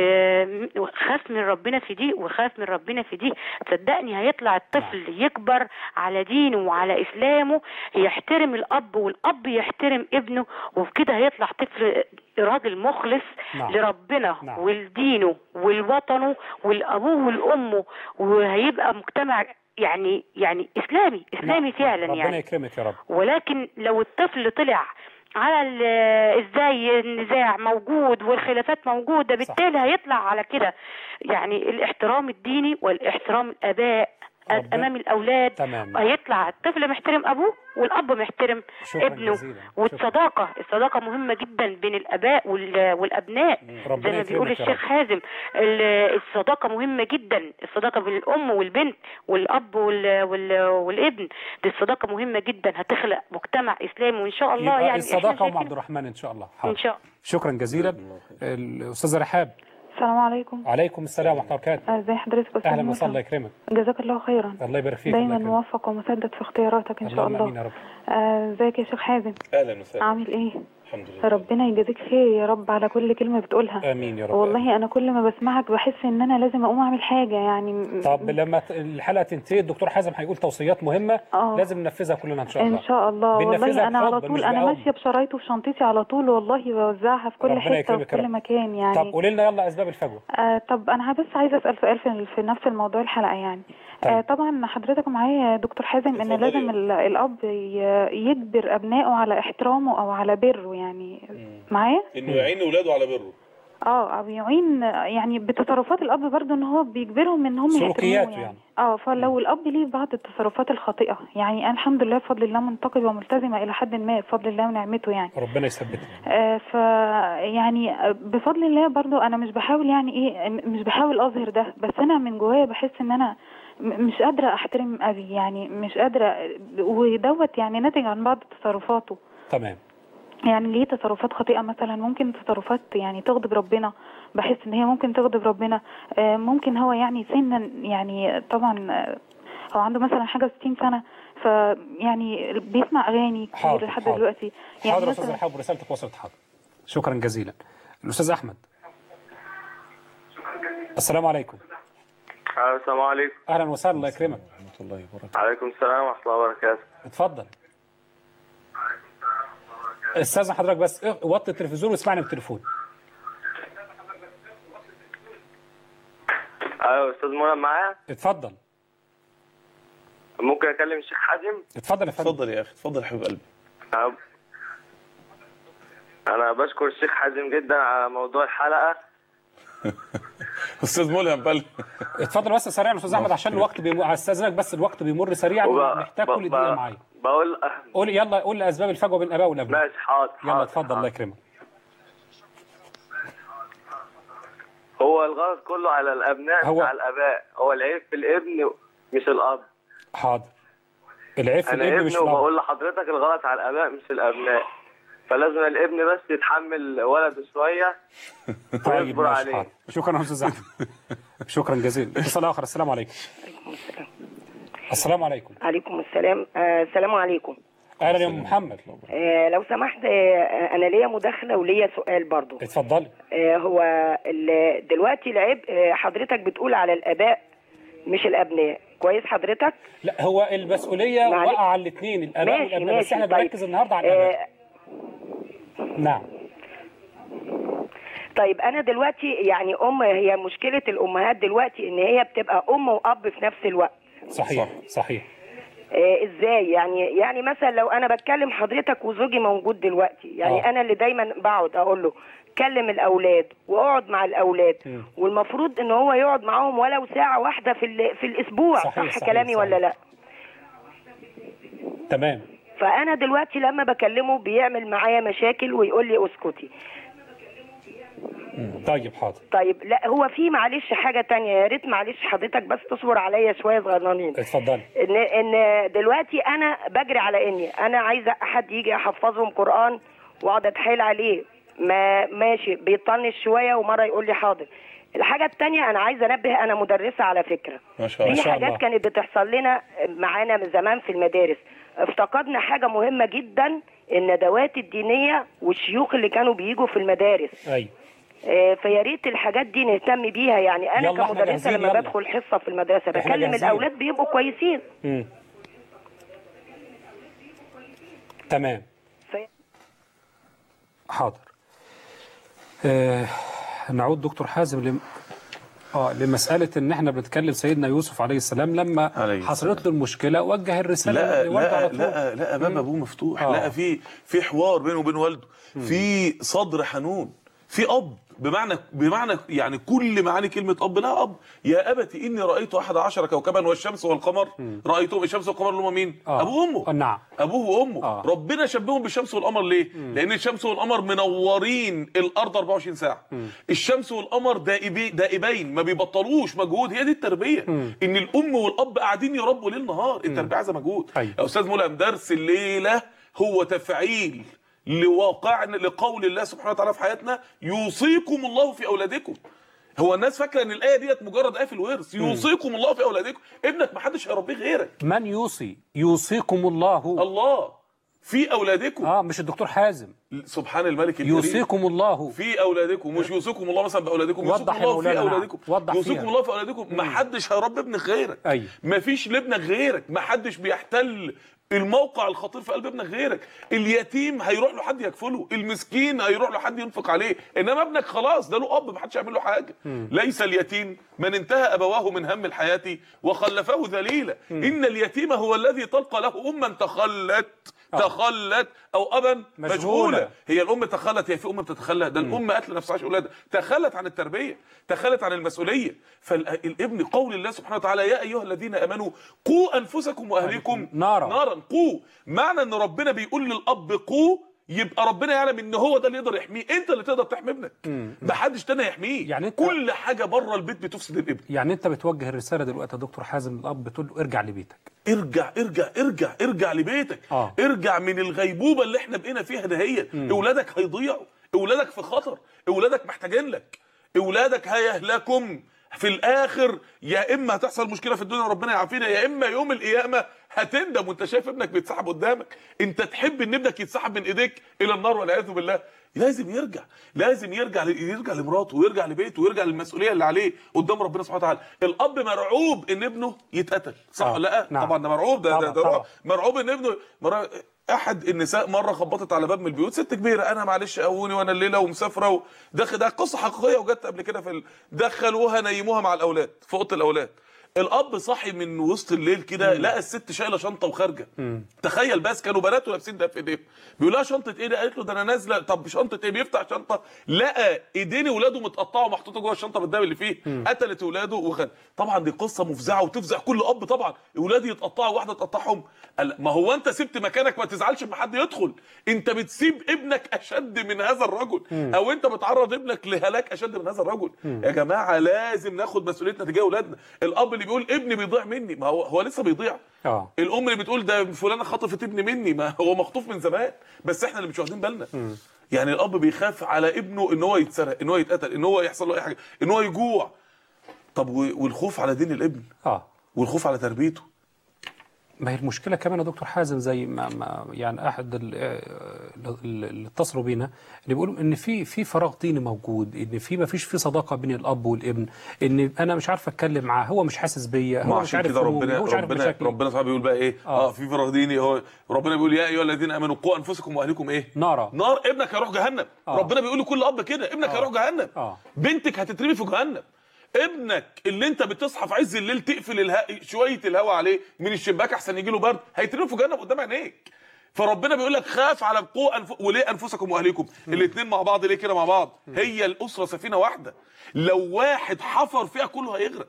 و- وخاف من ربنا في دي وخاف من ربنا في دي صدقني هيطلع الطفل يكبر على دينه وعلى إسلامه يحترم الأب والأب يحترم ابنه وبكده هيطلع طفل راجل مخلص نعم. لربنا نعم. ولدينه ولوطنه ولأبوه ولأمه وهيبقى مجتمع يعني يعني إسلامي إسلامي فعلا ربنا يعني يكرمك يا رب ولكن لو الطفل طلع على ال- ازاي النزاع موجود والخلافات موجوده بالتالي هيطلع على كده يعني الاحترام الديني والاحترام الاباء ربنا- امام الاولاد تمام. هيطلع الطفل محترم ابوه والاب محترم شكراً ابنه جزيلاً. والصداقه الصداقه مهمه جدا بين الاباء وال- والابناء ربنا زي ما بيقول يكرمك يا الشيخ رب. حازم ال- الصداقه مهمه جدا الصداقه بين الام والبنت والاب وال... وال... والابن دي الصداقه مهمه جدا هتخلق مجتمع اسلامي وان شاء الله يبقى يعني الصداقه إحنا ام عبد الرحمن ان شاء الله ان حاضر. شاء الله شكرا جزيلا الاستاذه رحاب السلام عليكم عليكم السلام ورحمه الله وبركاته ازي حضرتك استاذ اهلا ملهم؟ وسهلا الله يكرمك جزاك الله خيرا الله يبارك فيك دايما الله يكرمك. موفق ومسدد في اختياراتك ان شاء اللهم امين الله يا رب آه، ازيك يا شيخ حازم اهلا وسهلا عامل ايه الحمد لله ربنا يجازيك خير يا رب على كل كلمه بتقولها امين يا رب والله انا كل ما بسمعك بحس ان انا لازم اقوم اعمل حاجه يعني طب لما ت- الحلقه تنتهي الدكتور حازم هيقول توصيات مهمه آه. لازم ننفذها كلنا ان شاء الله ان شاء الله بننفذها والله انا على بحب طول مش انا بقوم. ماشيه بشرايطه في شنطتي على طول والله بوزعها في كل ربنا حته يكرمك وفي يا كل رب. مكان يعني طب قولي لنا يلا اسباب الفجوه آه طب انا بس عايزه اسال سؤال في, في نفس الموضوع الحلقه يعني آه طبعا حضرتك معايا يا دكتور حازم ان لازم ال- الاب ي- يجبر ابنائه على احترامه او على بره يعني معايا انه يعين اولاده على بره اه او يعين يعني بتصرفات الاب برضو ان هو بيجبرهم ان هم سلوكياته يحترموه يعني. اه فلو الاب ليه بعض التصرفات الخاطئه يعني انا الحمد لله بفضل الله منتقبه وملتزمه الى حد ما بفضل الله ونعمته يعني ربنا يثبتك آه، ف يعني آه، بفضل الله برضو انا مش بحاول يعني ايه م- مش بحاول اظهر ده بس انا من جوايا بحس ان انا م- مش قادره احترم ابي يعني مش قادره ودوت يعني ناتج عن بعض تصرفاته تمام يعني ليه تصرفات خاطئة مثلا ممكن تصرفات يعني تغضب ربنا بحس ان هي ممكن تغضب ربنا آه، ممكن هو يعني سنا يعني طبعا آه، هو عنده مثلا حاجة 60 سنة فيعني بيسمع اغاني كتير حاضر، لحد حاضر. دلوقتي يعني حاضر يا استاذ مثلا رحاب ورسالتك وصلت حاضر شكرا جزيلا الاستاذ احمد السلام عليكم السلام عليكم اهلا وسهلا الله يكرمك ورحمه الله وبركاته عليكم السلام ورحمة الله وبركاته اتفضل استاذن حضرتك بس إيه، وطي التلفزيون واسمعني بالتليفون أيوة أستاذ منى معايا اتفضل ممكن أكلم الشيخ حازم اتفضل يا فندم اتفضل يا اخي اتفضل يا حبيب قلبي أنا- أنا بشكر الشيخ حازم جدا على موضوع الحلقة استاذ ملهم بل اتفضل بس سريعا يا استاذ احمد عشان الوقت بيمر استاذنك بس الوقت بيمر سريعا وب- محتاج ب- كل ب- دقيقه معايا بقول قول يلا قول لي اسباب الفجوه بين الاباء والابناء ماشي حاضر يلا حاضر، اتفضل الله يكرمك هو الغلط كله على الأبناء هو- مش على الآباء هو العيب في الابن مش الأب حاضر العيب في أنا الابن ابن مش في الاب وبقول لحضرتك الغلط على الآباء مش الأبناء فلازم الابن بس يتحمل ولده شوية طيب ويصبر ماشي عليه حاضر شكرا يا استاذ احمد شكرا جزيلا اتصال اخر السلام عليكم السلام عليكم عليكم السلام آه السلام عليكم اهلا يا ام محمد آه لو سمحت آه انا ليا مداخله وليا سؤال برضو اتفضلي آه هو ال- دلوقتي العيب آه حضرتك بتقول على الاباء مش الابناء كويس حضرتك لا هو المسؤوليه معلش. وقع على الاثنين الاباء ماشي، والابناء بس ماشي، احنا طيب. بنركز النهارده على الاباء نعم طيب انا دلوقتي يعني ام هي مشكله الامهات دلوقتي ان هي بتبقى ام واب في نفس الوقت صحيح صحيح آه ازاي يعني يعني مثلا لو انا بتكلم حضرتك وزوجي موجود دلوقتي يعني آه. آه. انا اللي دايما بقعد اقول له كلم الاولاد واقعد مع الاولاد مم. والمفروض ان هو يقعد معاهم ولو ساعه واحده في ال- في الاسبوع صحيح، صح صحيح، كلامي صحيح. ولا لا تمام فانا دلوقتي لما بكلمه بيعمل معايا مشاكل ويقول لي اسكتي طيب حاضر طيب لا هو في معلش حاجه تانية يا ريت معلش حضرتك بس تصبر عليا شويه صغننين اتفضلي ان ان دلوقتي انا بجري على اني انا عايزه حد يجي يحفظهم قران واقعد اتحايل عليه ما ماشي بيطنش شويه ومره يقول لي حاضر الحاجه التانية انا عايزه انبه انا مدرسه على فكره ما شاء الله في حاجات كانت بتحصل لنا معانا من زمان في المدارس افتقدنا حاجه مهمه جدا الندوات الدينيه والشيوخ اللي كانوا بيجوا في المدارس ايوه آه، فيا ريت الحاجات دي نهتم بيها يعني انا يلا احنا كمدرسه جاهزين، لما يلا. بدخل حصه في المدرسه احنا بكلم جاهزين. الاولاد بيبقوا كويسين مم. تمام حاضر آه نعود دكتور حازم لم... اه لمسألة ان احنا بنتكلم سيدنا يوسف عليه السلام لما عليه حصلت له المشكلة وجه الرسالة لا لوالده لا على طول لا لا باب ابوه مفتوح آه. لا في في حوار بينه وبين والده في صدر حنون في اب بمعنى بمعنى يعني كل معاني كلمه اب لا اب يا ابت اني رايت احد عشر كوكبا والشمس والقمر رايتهم الشمس والقمر اللي هم مين آه. ابوه وامه نعم ابوه وامه آه. ربنا شبههم بالشمس والقمر ليه لان الشمس والقمر منورين الارض 24 ساعه الشمس والقمر دائبي دائبين ما بيبطلوش مجهود هي دي التربيه ان الام والاب قاعدين يربوا ليل نهار التربيه عايزه مجهود أيوة. يا استاذ ملهم درس الليله هو تفعيل لواقع لقول الله سبحانه وتعالى في حياتنا يوصيكم الله في اولادكم هو الناس فاكره ان الايه ديت مجرد ايه في الورث يوصيكم الله في اولادكم ابنك ما حدش هيربيه غيرك من يوصي يوصيكم الله الله في اولادكم اه مش الدكتور حازم سبحان الملك الكريم يوصيكم الله في اولادكم مش يوصيكم الله مثلا باولادكم وضح يوصيكم يا الله في مولانا، نعم. اولادكم وضح يوصيكم فيها. الله في اولادكم ما حدش هيربي ابنك غيرك ايوه ما فيش لابنك غيرك ما حدش بيحتل الموقع الخطير في قلب ابنك غيرك اليتيم هيروح له حد يكفله المسكين هيروح له حد ينفق عليه انما ابنك خلاص ده له اب ما حدش يعمل له حاجه ليس اليتيم من انتهى ابواه من هم الحياه وخلفه ذليلا ان اليتيم هو الذي تلقى له اما تخلت تخلت او ابا مشغولة. مشغوله هي الام تخلت هي في ام بتتخلى ده الام قاتله نفسها عشان اولادها تخلت عن التربيه تخلت عن المسؤوليه فالابن قول الله سبحانه وتعالى يا ايها الذين امنوا قوا انفسكم واهليكم نارا. نارا قوا معنى ان ربنا بيقول للاب قوا يبقى ربنا يعلم ان هو ده اللي يقدر يحميه انت اللي تقدر تحمي ابنك محدش تاني يحميه يعني كل حاجه بره البيت بتفسد الابن يعني انت بتوجه الرساله دلوقتي يا دكتور حازم للاب بتقول له ارجع لبيتك ارجع ارجع ارجع ارجع لبيتك آه. ارجع من الغيبوبه اللي احنا بقينا فيها دهيت اولادك هيضيعوا اولادك في خطر اولادك محتاجين لك اولادك هيهلكم في الاخر يا اما هتحصل مشكله في الدنيا وربنا يعافينا يا اما يوم القيامه هتندم وانت شايف ابنك بيتسحب قدامك انت تحب ان ابنك يتسحب من ايديك الى النار والعياذ بالله لازم يرجع لازم يرجع ل- يرجع لمراته ويرجع لبيته ويرجع للمسؤوليه اللي عليه قدام ربنا سبحانه وتعالى الاب مرعوب ان ابنه يتقتل صح آه، ولا لا نعم. طبعا ده مرعوب ده, ده, طبعا، ده طبعا. رعب. مرعوب ان ابنه مرة احد النساء مره خبطت على باب من البيوت ست كبيره انا معلش قووني وانا الليله ومسافره و... ده ده قصه حقيقيه وجت قبل كده في ال... دخلوها نيموها مع الاولاد في اوضه الاولاد الاب صحي من وسط الليل كده لقى الست شايله شنطه وخارجه تخيل بس كانوا بنات ولابسين ده في ايديهم بيقول لها شنطه ايه ده قالت له ده انا نازله طب شنطه ايه بيفتح شنطه لقى ايدين اولاده متقطعه ومحطوطه جوه الشنطه بالدم اللي فيه قتلت اولاده وخد طبعا دي قصه مفزعه وتفزع كل اب طبعا اولادي يتقطعوا واحده تقطعهم قال ما هو انت سبت مكانك ما تزعلش اما حد يدخل انت بتسيب ابنك اشد من هذا الرجل او انت بتعرض ابنك لهلاك اشد من هذا الرجل يا جماعه لازم ناخد مسؤوليتنا تجاه اولادنا الاب اللي بيقول ابني بيضيع مني ما هو هو لسه بيضيع اه الام اللي بتقول ده فلانه خطفت ابني مني ما هو مخطوف من زمان بس احنا اللي مش واخدين بالنا يعني الاب بيخاف على ابنه ان هو يتسرق ان هو يتقتل ان هو يحصل له اي حاجه ان هو يجوع طب و- والخوف على دين الابن اه والخوف على تربيته ما هي المشكله كمان يا دكتور حازم زي ما, ما يعني احد ال- ال- اللي اتصلوا بينا اللي بيقولوا ان في في فراغ ديني موجود ان في ما فيش في صداقه بين الاب والابن ان انا مش عارف اتكلم معاه هو مش حاسس بيا ما هو مش عشان عارف كده همومي، ربنا هو مش عارف ربنا مشاكلي ربنا سبحانه بيقول بقى ايه آه. اه, في فراغ ديني هو ربنا بيقول يا ايها الذين امنوا قوا انفسكم واهليكم ايه نارا نار ابنك هيروح جهنم آه. ربنا بيقول لكل اب كده ابنك آه. هيروح جهنم اه بنتك هتترمي في جهنم ابنك اللي انت بتصحى في عز الليل تقفل الها... شويه الهواء عليه من الشباك احسن يجي له برد هيترمي في جهنم قدام عينيك فربنا بيقول لك خاف على قوا أنف... وليه انفسكم واهليكم الاثنين مع بعض ليه كده مع بعض هي الاسره سفينه واحده لو واحد حفر فيها كله هيغرق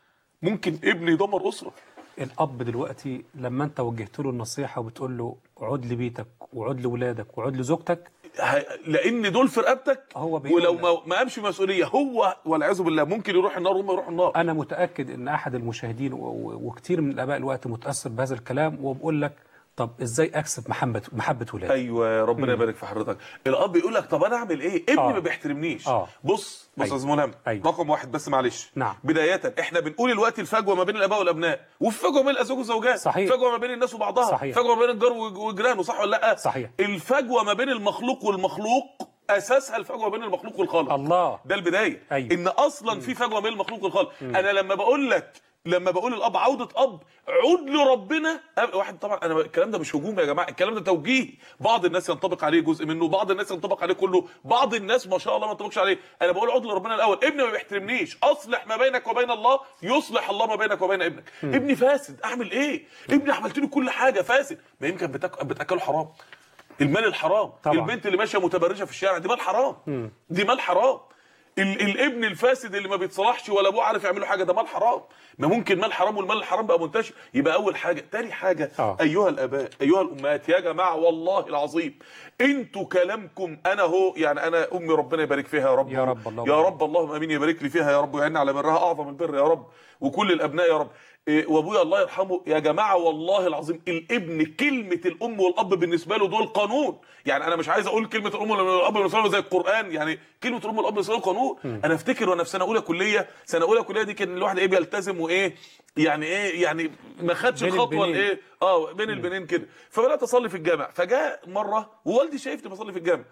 ممكن ابن يدمر اسره الاب دلوقتي لما انت وجهت له النصيحه وبتقول له عد لبيتك وعد لولادك وعد لزوجتك ه- لان دول في رقبتك هو بيقول ولو لك. ما ما قامش مسؤوليه هو والعياذ بالله ممكن يروح النار وهم يروحوا النار انا متاكد ان احد المشاهدين و- و- وكتير من الاباء الوقت متاثر بهذا الكلام وبقول لك طب ازاي اكسب محبه محبه ولادي ايوه ربنا يبارك في حضرتك الاب يقول لك طب انا اعمل ايه ابني آه. ما بيحترمنيش آه. بص بص يا أيوة. استاذ ملهم أيوة. رقم واحد بس معلش نعم. بدايه احنا بنقول الوقت الفجوه ما بين الاباء والابناء وفي فجوه بين الازواج والزوجات صحيح. فجوه ما بين الناس وبعضها صحيح. فجوه ما بين الجار وج- وجيرانه صح ولا لا صحيح. الفجوه ما بين المخلوق والمخلوق اساسها الفجوه بين المخلوق والخالق الله ده البدايه أيوة. ان اصلا في فجوه بين المخلوق والخالق انا لما بقول لك لما بقول الاب عوده اب عود لربنا أب- واحد طبعا انا الكلام ده مش هجوم يا جماعه الكلام ده توجيه بعض الناس ينطبق عليه جزء منه بعض الناس ينطبق عليه كله بعض الناس ما شاء الله ما ينطبقش عليه انا بقول عود لربنا الاول ابني ما بيحترمنيش اصلح ما بينك وبين الله يصلح الله ما بينك وبين ابنك ابني فاسد اعمل ايه ابني عملت له كل حاجه فاسد ما يمكن بتاك... بتاكله حرام المال الحرام طبعا. البنت اللي ماشيه متبرجه في الشارع دي مال حرام دي مال حرام ال الابن الفاسد اللي ما بيتصلحش ولا ابوه عارف يعمل له حاجه ده مال حرام ما ممكن مال حرام والمال الحرام بقى منتشر يبقى اول حاجه تاني حاجه آه. ايها الاباء ايها الامهات يا جماعه والله العظيم انتوا كلامكم انا هو يعني انا امي ربنا يبارك فيها يا رب يا رب اللهم يا رب اللهم امين يبارك لي فيها يا رب ويعيننا على برها اعظم البر يا رب وكل الابناء يا رب إيه، وابويا الله يرحمه يا جماعه والله العظيم الابن كلمه الام والاب بالنسبه له دول قانون يعني انا مش عايز اقول كلمه الام والاب بالنسبه له زي القران يعني كلمه الام والاب بالنسبه له قانون انا افتكر وانا في سنه اولى كليه سنه اولى كليه دي كان الواحد ايه بيلتزم وايه يعني ايه يعني ما خدش بين الخطوه البنين. الايه اه بين البنين كده فبدات اصلي في الجامع فجاء مره ووالدي شايفني بصلي في الجامع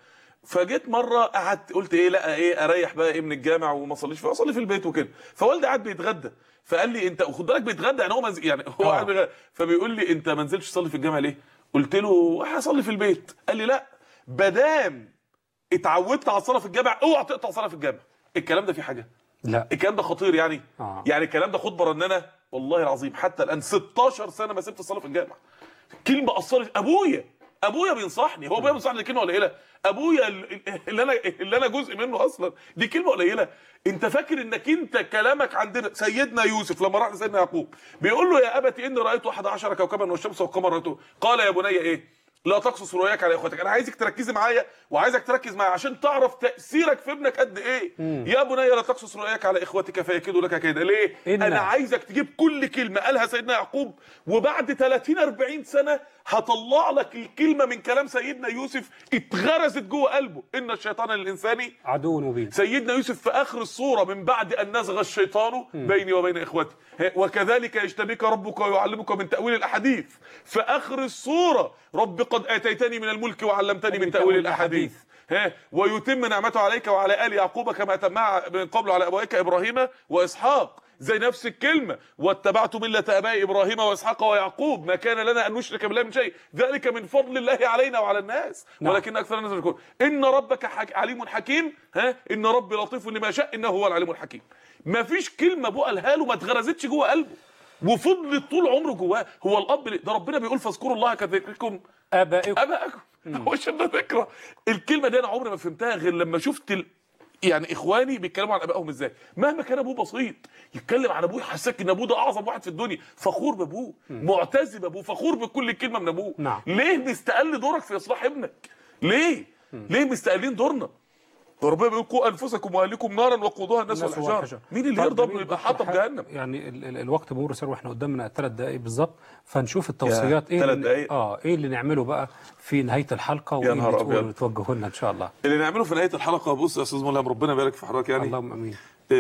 فجيت مره قعدت قلت ايه لا ايه اريح بقى ايه من الجامع وما اصليش فاصلي في البيت وكده فوالدي قاعد بيتغدى فقال لي انت خد بالك بيتغدى يعني هو منزل يعني هو قاعد بيتغدى. فبيقول لي انت ما نزلتش تصلي في الجامع ليه؟ قلت له هصلي في البيت قال لي لا بدام اتعودت على الصلاه في الجامع اوعى تقطع صلاه في الجامع الكلام ده فيه حاجه لا الكلام ده خطير يعني آه. يعني الكلام ده خد برنانه والله العظيم حتى الان 16 سنه ما سبت الصلاه في الجامع كلمه اثرت ابويا ابويا بينصحني هو ابويا بينصحني دي كلمه قليله ابويا اللي انا اللي انا جزء منه اصلا دي كلمه قليله انت فاكر انك انت كلامك عندنا سيدنا يوسف لما راح لسيدنا يعقوب بيقول له يا ابت اني رايت 11 كوكبا والشمس والقمر رأيته قال يا بني ايه لا تقصص رؤياك على اخواتك انا عايزك تركزي معايا وعايزك تركز معايا عشان تعرف تاثيرك في ابنك قد ايه مم. يا بني لا تقصص رؤياك على اخوتك فيكيدوا لك كيدا ليه إن- انا عايزك تجيب كل كلمه قالها سيدنا يعقوب وبعد 30 40 سنه هطلع لك الكلمه من كلام سيدنا يوسف اتغرزت جوه قلبه ان الشيطان للانسان عدو مبين سيدنا يوسف في اخر الصوره من بعد ان نزغ الشيطان بيني وبين اخوتي ه- وكذلك يجتبيك ربك ويعلمك من تاويل الاحاديث في اخر الصوره رب قد اتيتني من الملك وعلمتني من تاويل الاحاديث ها ويتم نعمته عليك وعلى ال يعقوب كما اتمها من قبل على ابويك ابراهيم واسحاق زي نفس الكلمه واتبعت مله ابائي ابراهيم واسحاق ويعقوب ما كان لنا ان نشرك بالله من شيء ذلك من فضل الله علينا وعلى الناس نعم. ولكن اكثر الناس لا يشكرون ان ربك حك... عليم حكيم ها ان ربي لطيف لما شاء انه هو العليم الحكيم ما فيش كلمه ابوه قالها له ما اتغرزتش جوه قلبه وفضلت طول عمره جواه هو الاب اللي- ده ربنا بيقول فاذكروا الله كذكركم ابائكم ابائكم هو شبه ذكرى الكلمه دي انا عمري ما فهمتها غير لما شفت ال... يعني اخواني بيتكلموا عن ابائهم ازاي مهما كان ابوه بسيط يتكلم عن ابوه يحسسك ان ابوه ده اعظم واحد في الدنيا فخور بابوه معتز بابوه فخور بكل كلمه من ابوه نعم. ليه مستقل دورك في اصلاح ابنك ليه ليه مستقلين دورنا ربنا بيقول قوا انفسكم واهلكم نارا وقودها الناس الناس والحجاره والحجارة. مين اللي طيب يرضى جميل. يبقى حاطه في جهنم يعني ال ال الوقت بيمر سر واحنا قدامنا ثلاث دقائق بالظبط فنشوف التوصيات ايه ثلاث اللي- دقايق؟ اه ايه اللي نعمله بقى في نهايه الحلقه وايه نهار اللي أبيض. تقولوا توجهوا لنا ان شاء الله اللي نعمله في نهايه الحلقه بص يا استاذ ملهم ربنا يبارك في حضرتك يعني اللهم امين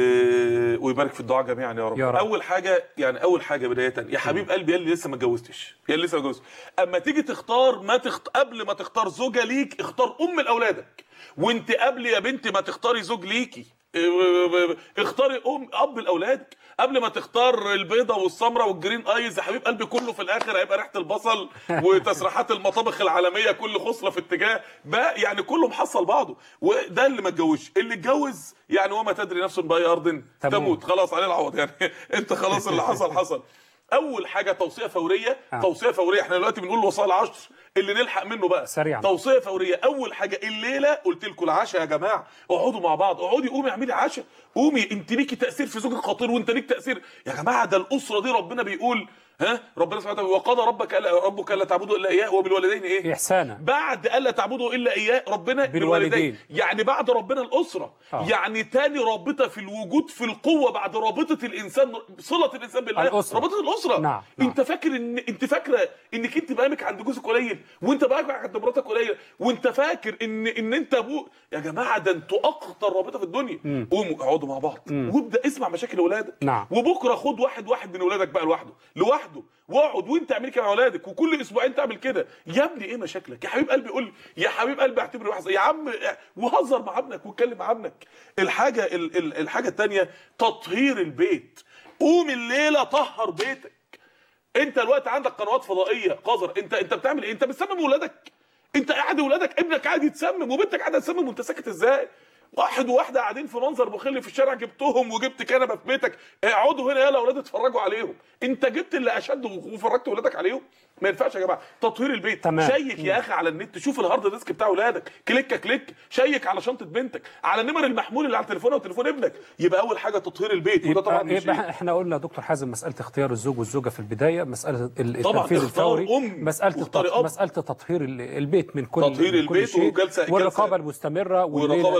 إيه، ويبارك في الدعاء جميعا يا رب. يا رب. اول حاجه يعني اول حاجه بدايه يا حبيب قلبي يا اللي لسه ما اتجوزتش يا اللي لسه ما اتجوزتش اما تيجي تختار ما تخت... قبل ما تختار زوجه ليك اختار ام لاولادك وانت قبل يا بنتي ما تختاري زوج ليكي إيه، اختاري ام اب لاولادك قبل ما تختار البيضه والسمره والجرين ايز يا حبيب قلبي كله في الاخر هيبقى ريحه البصل وتسريحات المطابخ العالميه كل خصله في اتجاه بقى يعني كله محصل بعضه وده اللي ما اتجوزش اللي اتجوز يعني وما تدري نفس باي ارض تموت. تموت خلاص عليه العوض يعني انت خلاص اللي حصل حصل اول حاجه توصيه فوريه آه. توصيه فوريه احنا دلوقتي بنقول الوصايا العشر اللي نلحق منه بقى سريعاً. توصيه فوريه اول حاجه الليله قلت لكم العشاء يا جماعه اقعدوا مع بعض اقعدي قومي اعملي عشاء قومي انت ليكي تاثير في زوجك خطير وانت ليك تاثير يا جماعه ده الاسره دي ربنا بيقول ها ربنا سبحانه وتعالى وقضى ربك ألا ربك الا تعبدوا الا اياه وبالوالدين ايه احسانا بعد الا تعبدوا الا اياه ربنا بالوالدين. بالوالدين يعني بعد ربنا الاسره آه. يعني تاني رابطه في الوجود في القوه بعد رابطه الانسان صله الانسان بالله الأسرة. رابطه الاسره نعم، انت فاكر ان انت فاكره انك انت بقامك عند جوزك قليل وانت بقامك عند مراتك قليل وانت فاكر ان ان انت ابوك يا جماعه ده انتوا اكتر رابطه في الدنيا مم. قوموا اقعدوا مع بعض مم. وابدا اسمع مشاكل اولادك نعم. وبكره خد واحد واحد من اولادك بقى لوحده لوحده واقعد وانت اعمل كده مع اولادك وكل اسبوعين تعمل كده يا ابني ايه مشاكلك يا حبيب قلبي قول لي يا حبيب قلبي اعتبر واحد يا عم وهزر مع ابنك واتكلم مع ابنك الحاجه ال- ال- الحاجه الثانيه تطهير البيت قوم الليله طهر بيتك انت الوقت عندك قنوات فضائيه قذر انت انت بتعمل ايه انت بتسمم ولادك انت قاعد ولادك ابنك قاعد يتسمم وبنتك قاعده تسمم وانت ساكت ازاي واحد وواحده قاعدين في منظر مخل في الشارع جبتهم وجبت كنبه في بيتك اقعدوا هنا يلا اولاد اتفرجوا عليهم انت جبت اللي اشد وفرجت ولادك عليهم ما ينفعش يا جماعه تطهير البيت تمام. شيك يا اخي على النت شوف الهارد ديسك بتاع اولادك كليك كليك شيك على شنطه بنتك على النمر المحمول اللي على تليفونها وتليفون ابنك يبقى اول حاجه تطهير البيت وده طبعا يبقى, مش يبقى احنا قلنا يا دكتور حازم مساله اختيار الزوج والزوجه في البدايه مساله ال- طبعاً التنفيذ اختار الفوري أم مساله واختاري التط... أب. مساله تطهير ال- البيت من كل تطهير من كل البيت شيء وجلسة- والرقابه جلسة- المستمره والرقابة والليلة المستمرة.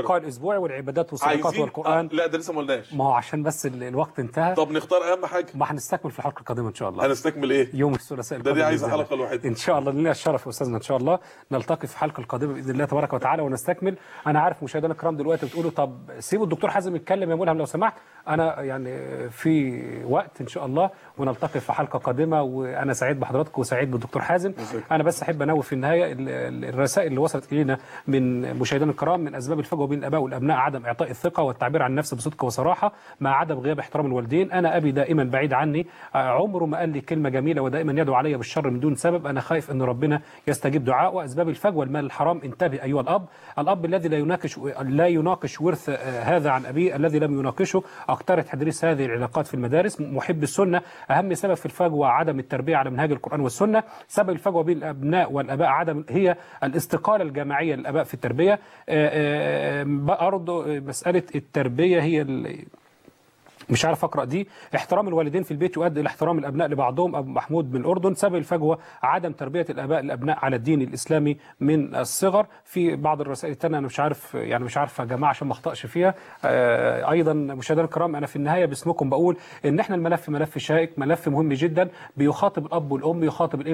اللقاء الاسبوعي والعبادات والصدقات عايزين والقران آه لا ده لسه ما قلناش ما هو عشان بس ال- الوقت انتهى طب نختار اهم حاجه ما هنستكمل في الحلقه القادمه ان شاء الله هنستكمل ايه يوم الثلاثاء ده دي القادم عايزه بإذن الله. حلقه لوحدها ان شاء الله لنا الشرف يا استاذنا ان شاء الله نلتقي في الحلقه القادمه باذن الله تبارك وتعالى ونستكمل انا عارف مشاهدينا الكرام دلوقتي بتقولوا طب سيبوا الدكتور حازم يتكلم يا ملهم لو سمحت انا يعني في وقت ان شاء الله ونلتقي في حلقه قادمه وانا سعيد بحضراتكم وسعيد بالدكتور حازم انا بس احب انوه في النهايه ال- ال- الرسائل اللي وصلت الينا من مشاهدينا الكرام من اسباب الفجوه بين الاباء والابناء عدم اعطاء الثقه والتعبير عن النفس بصدق وصراحه مع عدم غياب احترام الوالدين انا ابي دائما بعيد عني آه، عمره ما قال لي كلمه جميله ودائما يدعو علي بالشر من دون سبب انا خايف ان ربنا يستجيب دعاء واسباب الفجوه المال الحرام انتبه ايها الاب الاب الذي لا يناقش لا يناقش ورث آه، هذا عن ابيه الذي لم يناقشه اقترح تدريس هذه العلاقات في المدارس محب السنه اهم سبب في الفجوه عدم التربيه على منهاج القران والسنه سبب الفجوه بين الابناء والاباء عدم هي الاستقاله الجماعيه للاباء في التربيه آه، آه، برضه مساله التربيه هي ال- مش عارف اقرا دي احترام الوالدين في البيت يؤدي الى احترام الابناء لبعضهم ابو محمود من الاردن سبب الفجوه عدم تربيه الاباء الابناء على الدين الاسلامي من الصغر في بعض الرسائل الثانيه انا مش عارف يعني مش عارف يا جماعه عشان ما اخطاش فيها آه ايضا مشاهدينا الكرام انا في النهايه باسمكم بقول ان احنا الملف ملف شائك ملف مهم جدا بيخاطب الاب والام يخاطب الابن